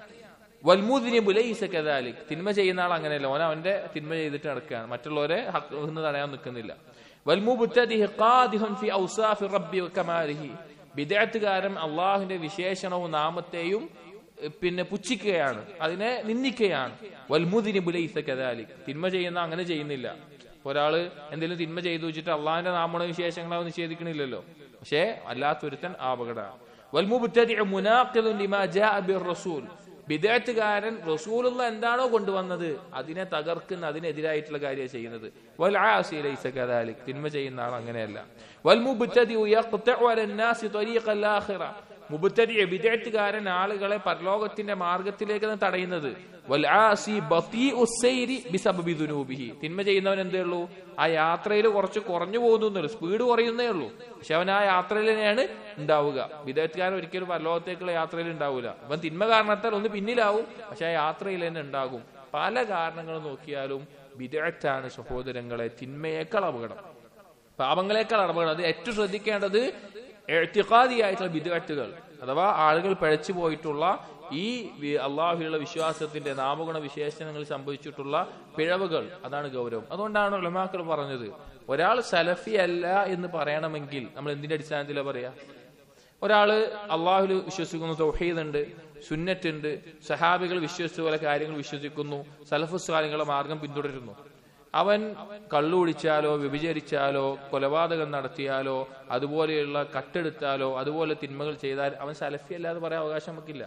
വൽമുദിനിബു ലൈസ കദാലിക് തിന്മ ചെയ്യുന്ന ആൾ അങ്ങനെയല്ല ഓൻ അവന്റെ തിന്മ ചെയ്തിട്ട് നടക്കുകയാണ് മറ്റുള്ളവരെ ഹക്കിൽ നിന്ന് തടയാൻ നിൽക്കുന്നില്ല വൽമുബ്തദിഹി ഖാദിഹുൻ ഫി ഔസാഫി റബ്ബി വകമാലിഹി ബിദഅത്തുകാരൻ അള്ളാഹുവിന്റെ വിശേഷണവും നാമത്തെയും എഹ്, പിന്നെ പുച്ഛിക്കുകയാണ് അതിനെ നിന്ദിക്കുകയാണ് വൽമുദിനിബു ലൈസ കദാലിക് തിന്മ ചെയ്യുന്ന അങ്ങനെ ചെയ്യുന്നില്ല ഒരാള് എന്തെങ്കിലും തിന്മ ചെയ്തു വെച്ചിട്ട് അള്ളാഹിന്റെ നാമണ വിശേഷങ്ങളെ അവൻ നിഷേധിക്കണില്ലല്ലോ പക്ഷേ അല്ലാത്തൊരുത്തൻ ആപകടമാണ് والمبتدع مناقض لما جاء بالرسول ബിദഅത്തുകാരൻ റസൂലുള്ള എന്താണോ കൊണ്ടുവന്നത് അതിനെ തകർക്കുന്ന അതിനെതിരായിട്ടുള്ള കാര്യമാണ് ചെയ്യുന്നത് വൽ ആസി ലൈസ കദാലിക് തിന്മ ചെയ്യുന്ന ആൾ അങ്ങനെയല്ല വൽ മുബ്തദി യഖ്തഉ അല الناس طريق الاخره മുബ്തദി ബിദഅത്തുകാരൻ ആളുകളെ പരലോകത്തിന്റെ മാർഗത്തിലേക്ക് തടയുന്നത് വൽ ആസി ബതീഉ സൈരി ബിസബബി ദുനൂബിഹി തിന്മ ചെയ്യുന്നവൻ എന്തേ ഉള്ളൂ ആ യാത്രയിൽ കുറച്ച് കുറഞ്ഞു പോകുന്നു സ്പീഡ് കുറയുന്നേ ഉള്ളൂ പക്ഷെ അവൻ ആ യാത്രയിൽ തന്നെയാണ് ഉണ്ടാവുക വിദേഹത്തുകാരൻ ഒരിക്കലും പരലോകത്തേക്കുള്ള യാത്രയിൽ ഉണ്ടാവില്ല അവൻ തിന്മ കാരണത്താൽ ഒന്ന് പിന്നിലാവും പക്ഷെ ആ യാത്രയിൽ തന്നെ ഉണ്ടാകും പല കാരണങ്ങൾ നോക്കിയാലും വിദേഹത്താണ് സഹോദരങ്ങളെ തിന്മയേക്കാൾ അപകടം പാപങ്ങളെക്കാൾ അപകടം അത് ഏറ്റവും ശ്രദ്ധിക്കേണ്ടത് എഴുത്തിക്കാതിയായിട്ടുള്ള വിദഗ്ധകൾ അഥവാ ആളുകൾ പഴച്ചു പോയിട്ടുള്ള ഈ വി- അള്ളാഹുവിലുള്ള വിശ്വാസത്തിന്റെ നാമഗുണ വിശേഷണങ്ങളിൽ സംഭവിച്ചിട്ടുള്ള പിഴവുകൾ അതാണ് ഗൗരവം അതുകൊണ്ടാണ് ഉലമാക്കൾ പറഞ്ഞത് ഒരാൾ സലഫി അല്ല എന്ന് പറയണമെങ്കിൽ നമ്മൾ എന്തിന്റെ അടിസ്ഥാനത്തിലാണ് പറയാ ഒരാള് അള്ളാഹുൽ വിശ്വസിക്കുന്നു തൗഹീദ് ഉണ്ട് സുന്നത്ത് ഉണ്ട് സഹാബികൾ വിശ്വസിച്ച പോലെ കാര്യങ്ങൾ വിശ്വസിക്കുന്നു സലഫുസ്കാലങ്ങളുടെ മാർഗം പിന്തുടരുന്നു അവൻ കള്ളു കുടിച്ചാലോ വ്യഭിചരിച്ചാലോ കൊലപാതകം നടത്തിയാലോ അതുപോലെയുള്ള കട്ടെടുത്താലോ അതുപോലെ തിന്മകൾ ചെയ്താൽ അവൻ സലഫി അല്ലാതെ പറയാൻ അവകാശം നമുക്കില്ല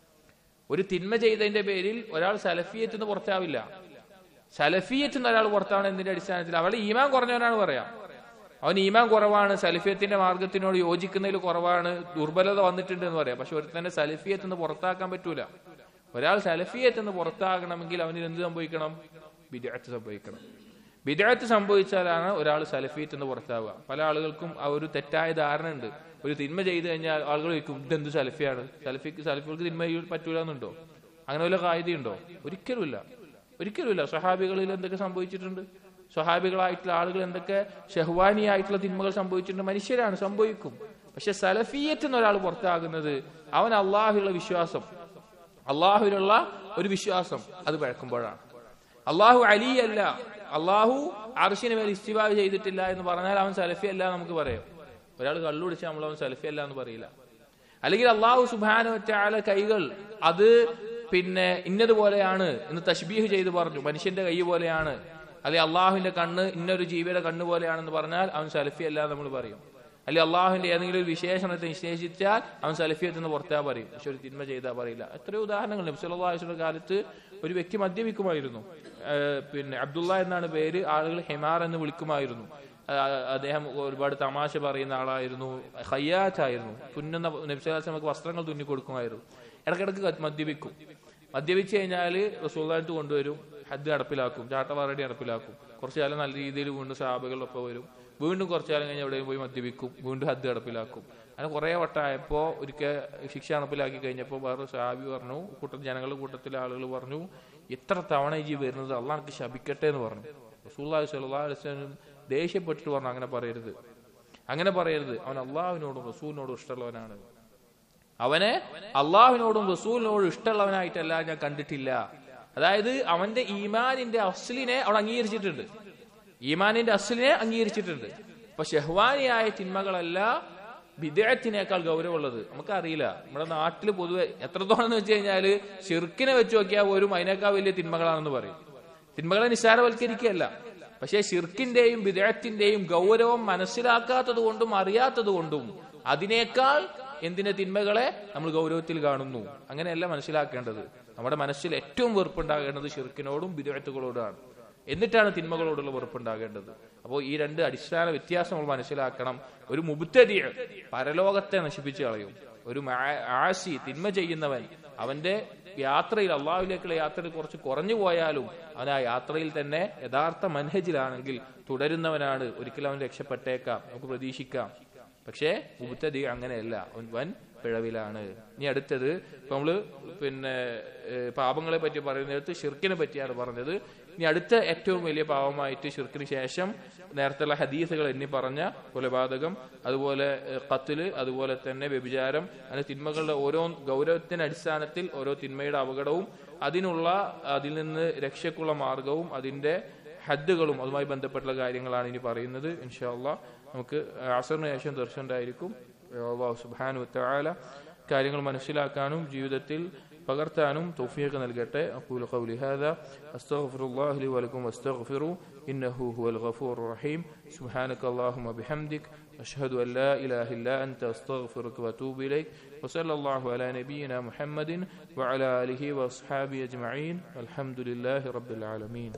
ഒരു തിന്മ ചെയ്തതിന്റെ പേരിൽ ഒരാൾ സലഫിയത്ത് നിന്ന് പുറത്താവില്ല സലഫിയത്ത് നിന്ന് ഒരാൾ പുറത്താവണം എന്തിന്റെ അടിസ്ഥാനത്തിൽ അവളെ ഈമാൻ കുറഞ്ഞവനാണ് പറയാം അവൻ ഈമാൻ കുറവാണ് സലഫിയത്തിന്റെ മാർഗത്തിനോട് യോജിക്കുന്നതിൽ കുറവാണ് ദുർബലത വന്നിട്ടുണ്ട് എന്ന് പറയാം പക്ഷെ ഒരുത്തന്നെ സലഫിയത്ത് നിന്ന് പുറത്താക്കാൻ പറ്റൂല ഒരാൾ സലഫിയത്ത് നിന്ന് പുറത്താകണമെങ്കിൽ അവന് എന്ത് സംഭവിക്കണം വിദഗ്ധ സംഭവിക്കണം വിദഗ്ധ സംഭവിച്ചാലാണ് ഒരാൾ സലഫിയത്ത് നിന്ന് പുറത്താവുക പല ആളുകൾക്കും ആ ഒരു തെറ്റായ ധാരണ ഉണ്ട് ഒരു തിന്മ ചെയ്തു കഴിഞ്ഞാൽ ആളുകൾ ചോദിക്കും ഇതെന്ത് സലഫിയാണ് സലഫിക്ക് സലഫികൾക്ക് തിന്മ ചെയ്യാൻ പറ്റൂല എന്നുണ്ടോ അങ്ങനെ വല്ല കായികയുണ്ടോ ഒരിക്കലുമില്ല ഒരിക്കലുമില്ല സ്വഹാബികളിൽ എന്തൊക്കെ സംഭവിച്ചിട്ടുണ്ട് സ്വഹാബികളായിട്ടുള്ള ആളുകൾ എന്തൊക്കെ ഷഹ്വാനിയായിട്ടുള്ള തിന്മകൾ സംഭവിച്ചിട്ടുണ്ട് മനുഷ്യരാണ് സംഭവിക്കും പക്ഷെ സലഫിയത്ത് നിന്ന് ഒരാൾ പുറത്താകുന്നത് അവൻ അള്ളാഹുള്ള വിശ്വാസം അള്ളാഹുവിലുള്ള ഒരു വിശ്വാസം അത് പഴക്കുമ്പോഴാണ് അള്ളാഹു അലി അല്ല അള്ളാഹു അർഷിന് മേൽ ഇസ്തിബാവ് ചെയ്തിട്ടില്ല എന്ന് പറഞ്ഞാൽ അവൻ സലഫി അല്ല എന്ന് നമുക്ക് പറയാം ഒരാൾ കള്ളുടിച്ച് നമ്മൾ അവൻ സലഫി അല്ല എന്ന് പറയില്ല അല്ലെങ്കിൽ അള്ളാഹു സുബാന കൈകൾ അത് പിന്നെ ഇന്നതുപോലെയാണ് എന്ന് തഷ്ബീഹ് ചെയ്ത് പറഞ്ഞു മനുഷ്യന്റെ കൈ പോലെയാണ് അല്ലെ അള്ളാഹുവിന്റെ കണ്ണ് ഇന്നൊരു ജീവിയുടെ കണ്ണ് പോലെയാണെന്ന് പറഞ്ഞാൽ അവൻ സലഫി അല്ല എന്ന് നമ്മൾ പറയും അല്ലെ അള്ളാഹുവിന്റെ ഏതെങ്കിലും ഒരു വിശേഷണത്തെ നിശ്ചയിച്ചാൽ അവൻ സലഫിയത്ത് നിന്ന് പുറത്താ പറയും പക്ഷെ ഒരു തിന്മ ചെയ്താൽ പറയില്ല എത്രയോ ഉദാഹരണങ്ങൾ നബ്സുല്ലാസ്യുടെ കാലത്ത് ഒരു വ്യക്തി മദ്യപിക്കുമായിരുന്നു ഏഹ് പിന്നെ അബ്ദുള്ള എന്നാണ് പേര് ആളുകൾ ഹെമാർ എന്ന് വിളിക്കുമായിരുന്നു ആ, അദ്ദേഹം ഒരുപാട് തമാശ പറയുന്ന ആളായിരുന്നു ഹയ്യാറ്റായിരുന്നു തുന്നുന്ന നബ്സുല്ലാസ് നമുക്ക് വസ്ത്രങ്ങൾ തുന്നി കൊടുക്കുമായിരുന്നു ഇടക്കിടക്ക് ക- മദ്യപിക്കും മദ്യപിച്ചു കഴിഞ്ഞാൽ റസൂള്ളായിട്ട് കൊണ്ടുവരും ഹദ് നടപ്പിലാക്കും ചാട്ടവാറടി നടപ്പിലാക്കും കുറച്ചു കാലം നല്ല രീതിയിൽ വീണ്ടും സാബുകളൊപ്പം വരും വീണ്ടും കുറച്ചു കാലം കഴിഞ്ഞ് എവിടെയും പോയി മദ്യപിക്കും വീണ്ടും ഹദ് നടപ്പിലാക്കും അങ്ങനെ കുറെ വട്ടമായപ്പോ ഒരിക്കൽ ശിക്ഷ നടപ്പിലാക്കി കഴിഞ്ഞപ്പോൾ വേറെ സാബി പറഞ്ഞു കൂട്ട ജനങ്ങളുടെ കൂട്ടത്തിലെ ആളുകൾ പറഞ്ഞു എത്ര തവണ ഈ വരുന്നത് അള്ളാഹ് ശപിക്കട്ടെ എന്ന് പറഞ്ഞു റസൂള്ളി സ്വല്ലാ അലൈവലും ദേഷ്യപ്പെട്ടിട്ട് പറഞ്ഞു അങ്ങനെ പറയരുത് അങ്ങനെ പറയരുത് അവൻ അള്ളാഹുവിനോടും റസൂലിനോടും ഇഷ്ടമുള്ളവനാണ് അവനെ അള്ളാഹുവിനോടും റസൂലിനോടും ഇഷ്ടമുള്ളവനായിട്ടല്ല ഞാൻ കണ്ടിട്ടില്ല അതായത് അവന്റെ ഈമാനിന്റെ അസ്ലിനെ അവൾ അംഗീകരിച്ചിട്ടുണ്ട് ഈമാനിന്റെ അസ്ലിനെ അംഗീകരിച്ചിട്ടുണ്ട് അപ്പൊ ഷെഹ്വാനിയായ തിന്മകളല്ല വിദേഹത്തിനേക്കാൾ ഗൗരവമുള്ളത് നമുക്കറിയില്ല നമ്മുടെ നാട്ടിൽ പൊതുവെ എത്രത്തോളം എന്ന് വെച്ച് കഴിഞ്ഞാല് ഷിർക്കിനെ വെച്ച് നോക്കിയാൽ പോലും അതിനേക്കാൾ വലിയ തിന്മകളാണെന്ന് പറയും തിന്മകളെ നിസ്സാരവൽക്കരിക്കുകയല്ല പക്ഷേ ഷിർക്കിന്റെയും വിദേഹത്തിന്റെയും ഗൗരവം മനസ്സിലാക്കാത്തത് കൊണ്ടും അറിയാത്തത് കൊണ്ടും അതിനേക്കാൾ എന്തിനെ തിന്മകളെ നമ്മൾ ഗൗരവത്തിൽ കാണുന്നു അങ്ങനെയല്ല മനസ്സിലാക്കേണ്ടത് നമ്മുടെ മനസ്സിൽ ഏറ്റവും വെറുപ്പുണ്ടാകേണ്ടത് ഷിർക്കിനോടും വിദേഹത്തുകളോടാണ് എന്നിട്ടാണ് തിന്മകളോടുള്ള വെറുപ്പുണ്ടാകേണ്ടത് അപ്പോൾ ഈ രണ്ട് അടിസ്ഥാന വ്യത്യാസം നമ്മൾ മനസ്സിലാക്കണം ഒരു മുബുത്തതി പരലോകത്തെ നശിപ്പിച്ചു കളയും ഒരു മാ- ആശി തിന്മ ചെയ്യുന്നവൻ അവന്റെ യാത്രയിൽ അള്ളാഹുവിലേക്കുള്ള യാത്രയിൽ കുറച്ച് കുറഞ്ഞു പോയാലും അവൻ ആ യാത്രയിൽ തന്നെ യഥാർത്ഥ മൻഹജിലാണെങ്കിൽ തുടരുന്നവനാണ് ഒരിക്കലും അവൻ രക്ഷപ്പെട്ടേക്കാം നമുക്ക് പ്രതീക്ഷിക്കാം പക്ഷേ മുബത്തതി അങ്ങനെയല്ല അവൻ വൻ പിഴവിലാണ് ഇനി അടുത്തത് ഇപ്പൊ നമ്മള് പിന്നെ ഏഹ്, പാപങ്ങളെ പറ്റി പറയുന്നിടത്ത് ഷിർക്കിനെ പറ്റിയാണ് പറഞ്ഞത് ഇനി അടുത്ത ഏറ്റവും വലിയ പാവമായിട്ട് ഷിർക്കിന് ശേഷം നേരത്തെയുള്ള ഹദീസുകൾ എണ്ണി പറഞ്ഞ കൊലപാതകം അതുപോലെ ഏഹ്, ഖത്ല് അതുപോലെ തന്നെ വ്യഭിചാരം അങ്ങനെ തിന്മകളുടെ ഓരോ ഗൗരവത്തിന്റെ അടിസ്ഥാനത്തിൽ ഓരോ തിന്മയുടെ അപകടവും അതിനുള്ള അതിൽ നിന്ന് രക്ഷയ്ക്കുള്ള മാർഗവും അതിന്റെ ഹദ്ദുകളും അതുമായി ബന്ധപ്പെട്ടുള്ള കാര്യങ്ങളാണ് ഇനി പറയുന്നത് ഇൻഷാല്ല നമുക്ക് അസറിന് ശേഷം ദർശനമായിരിക്കും അള്ളാഹു സുബ്ഹാനഹു വതആല കാര്യങ്ങൾ മനസ്സിലാക്കാനും ജീവിതത്തിൽ പകർത്താനും തൗഫീഖ് നൽകട്ടെ അഖൂലു ഖൗലി ഹാദാ അസ്തഗ്ഫിറുല്ലാഹി ലി വലക്കും വസ്തഗ്ഫിറു ഇന്നഹു ഹുവൽ ഗഫൂറുർ റഹീം സുബ്ഹാനക അല്ലാഹുമ്മ ബിഹംദിക് أشهد أن لا إله إلا أنت أستغفرك وأتوب إليك وصلى الله على نبينا محمد وعلى آله وأصحابه أجمعين الحمد لله رب العالمين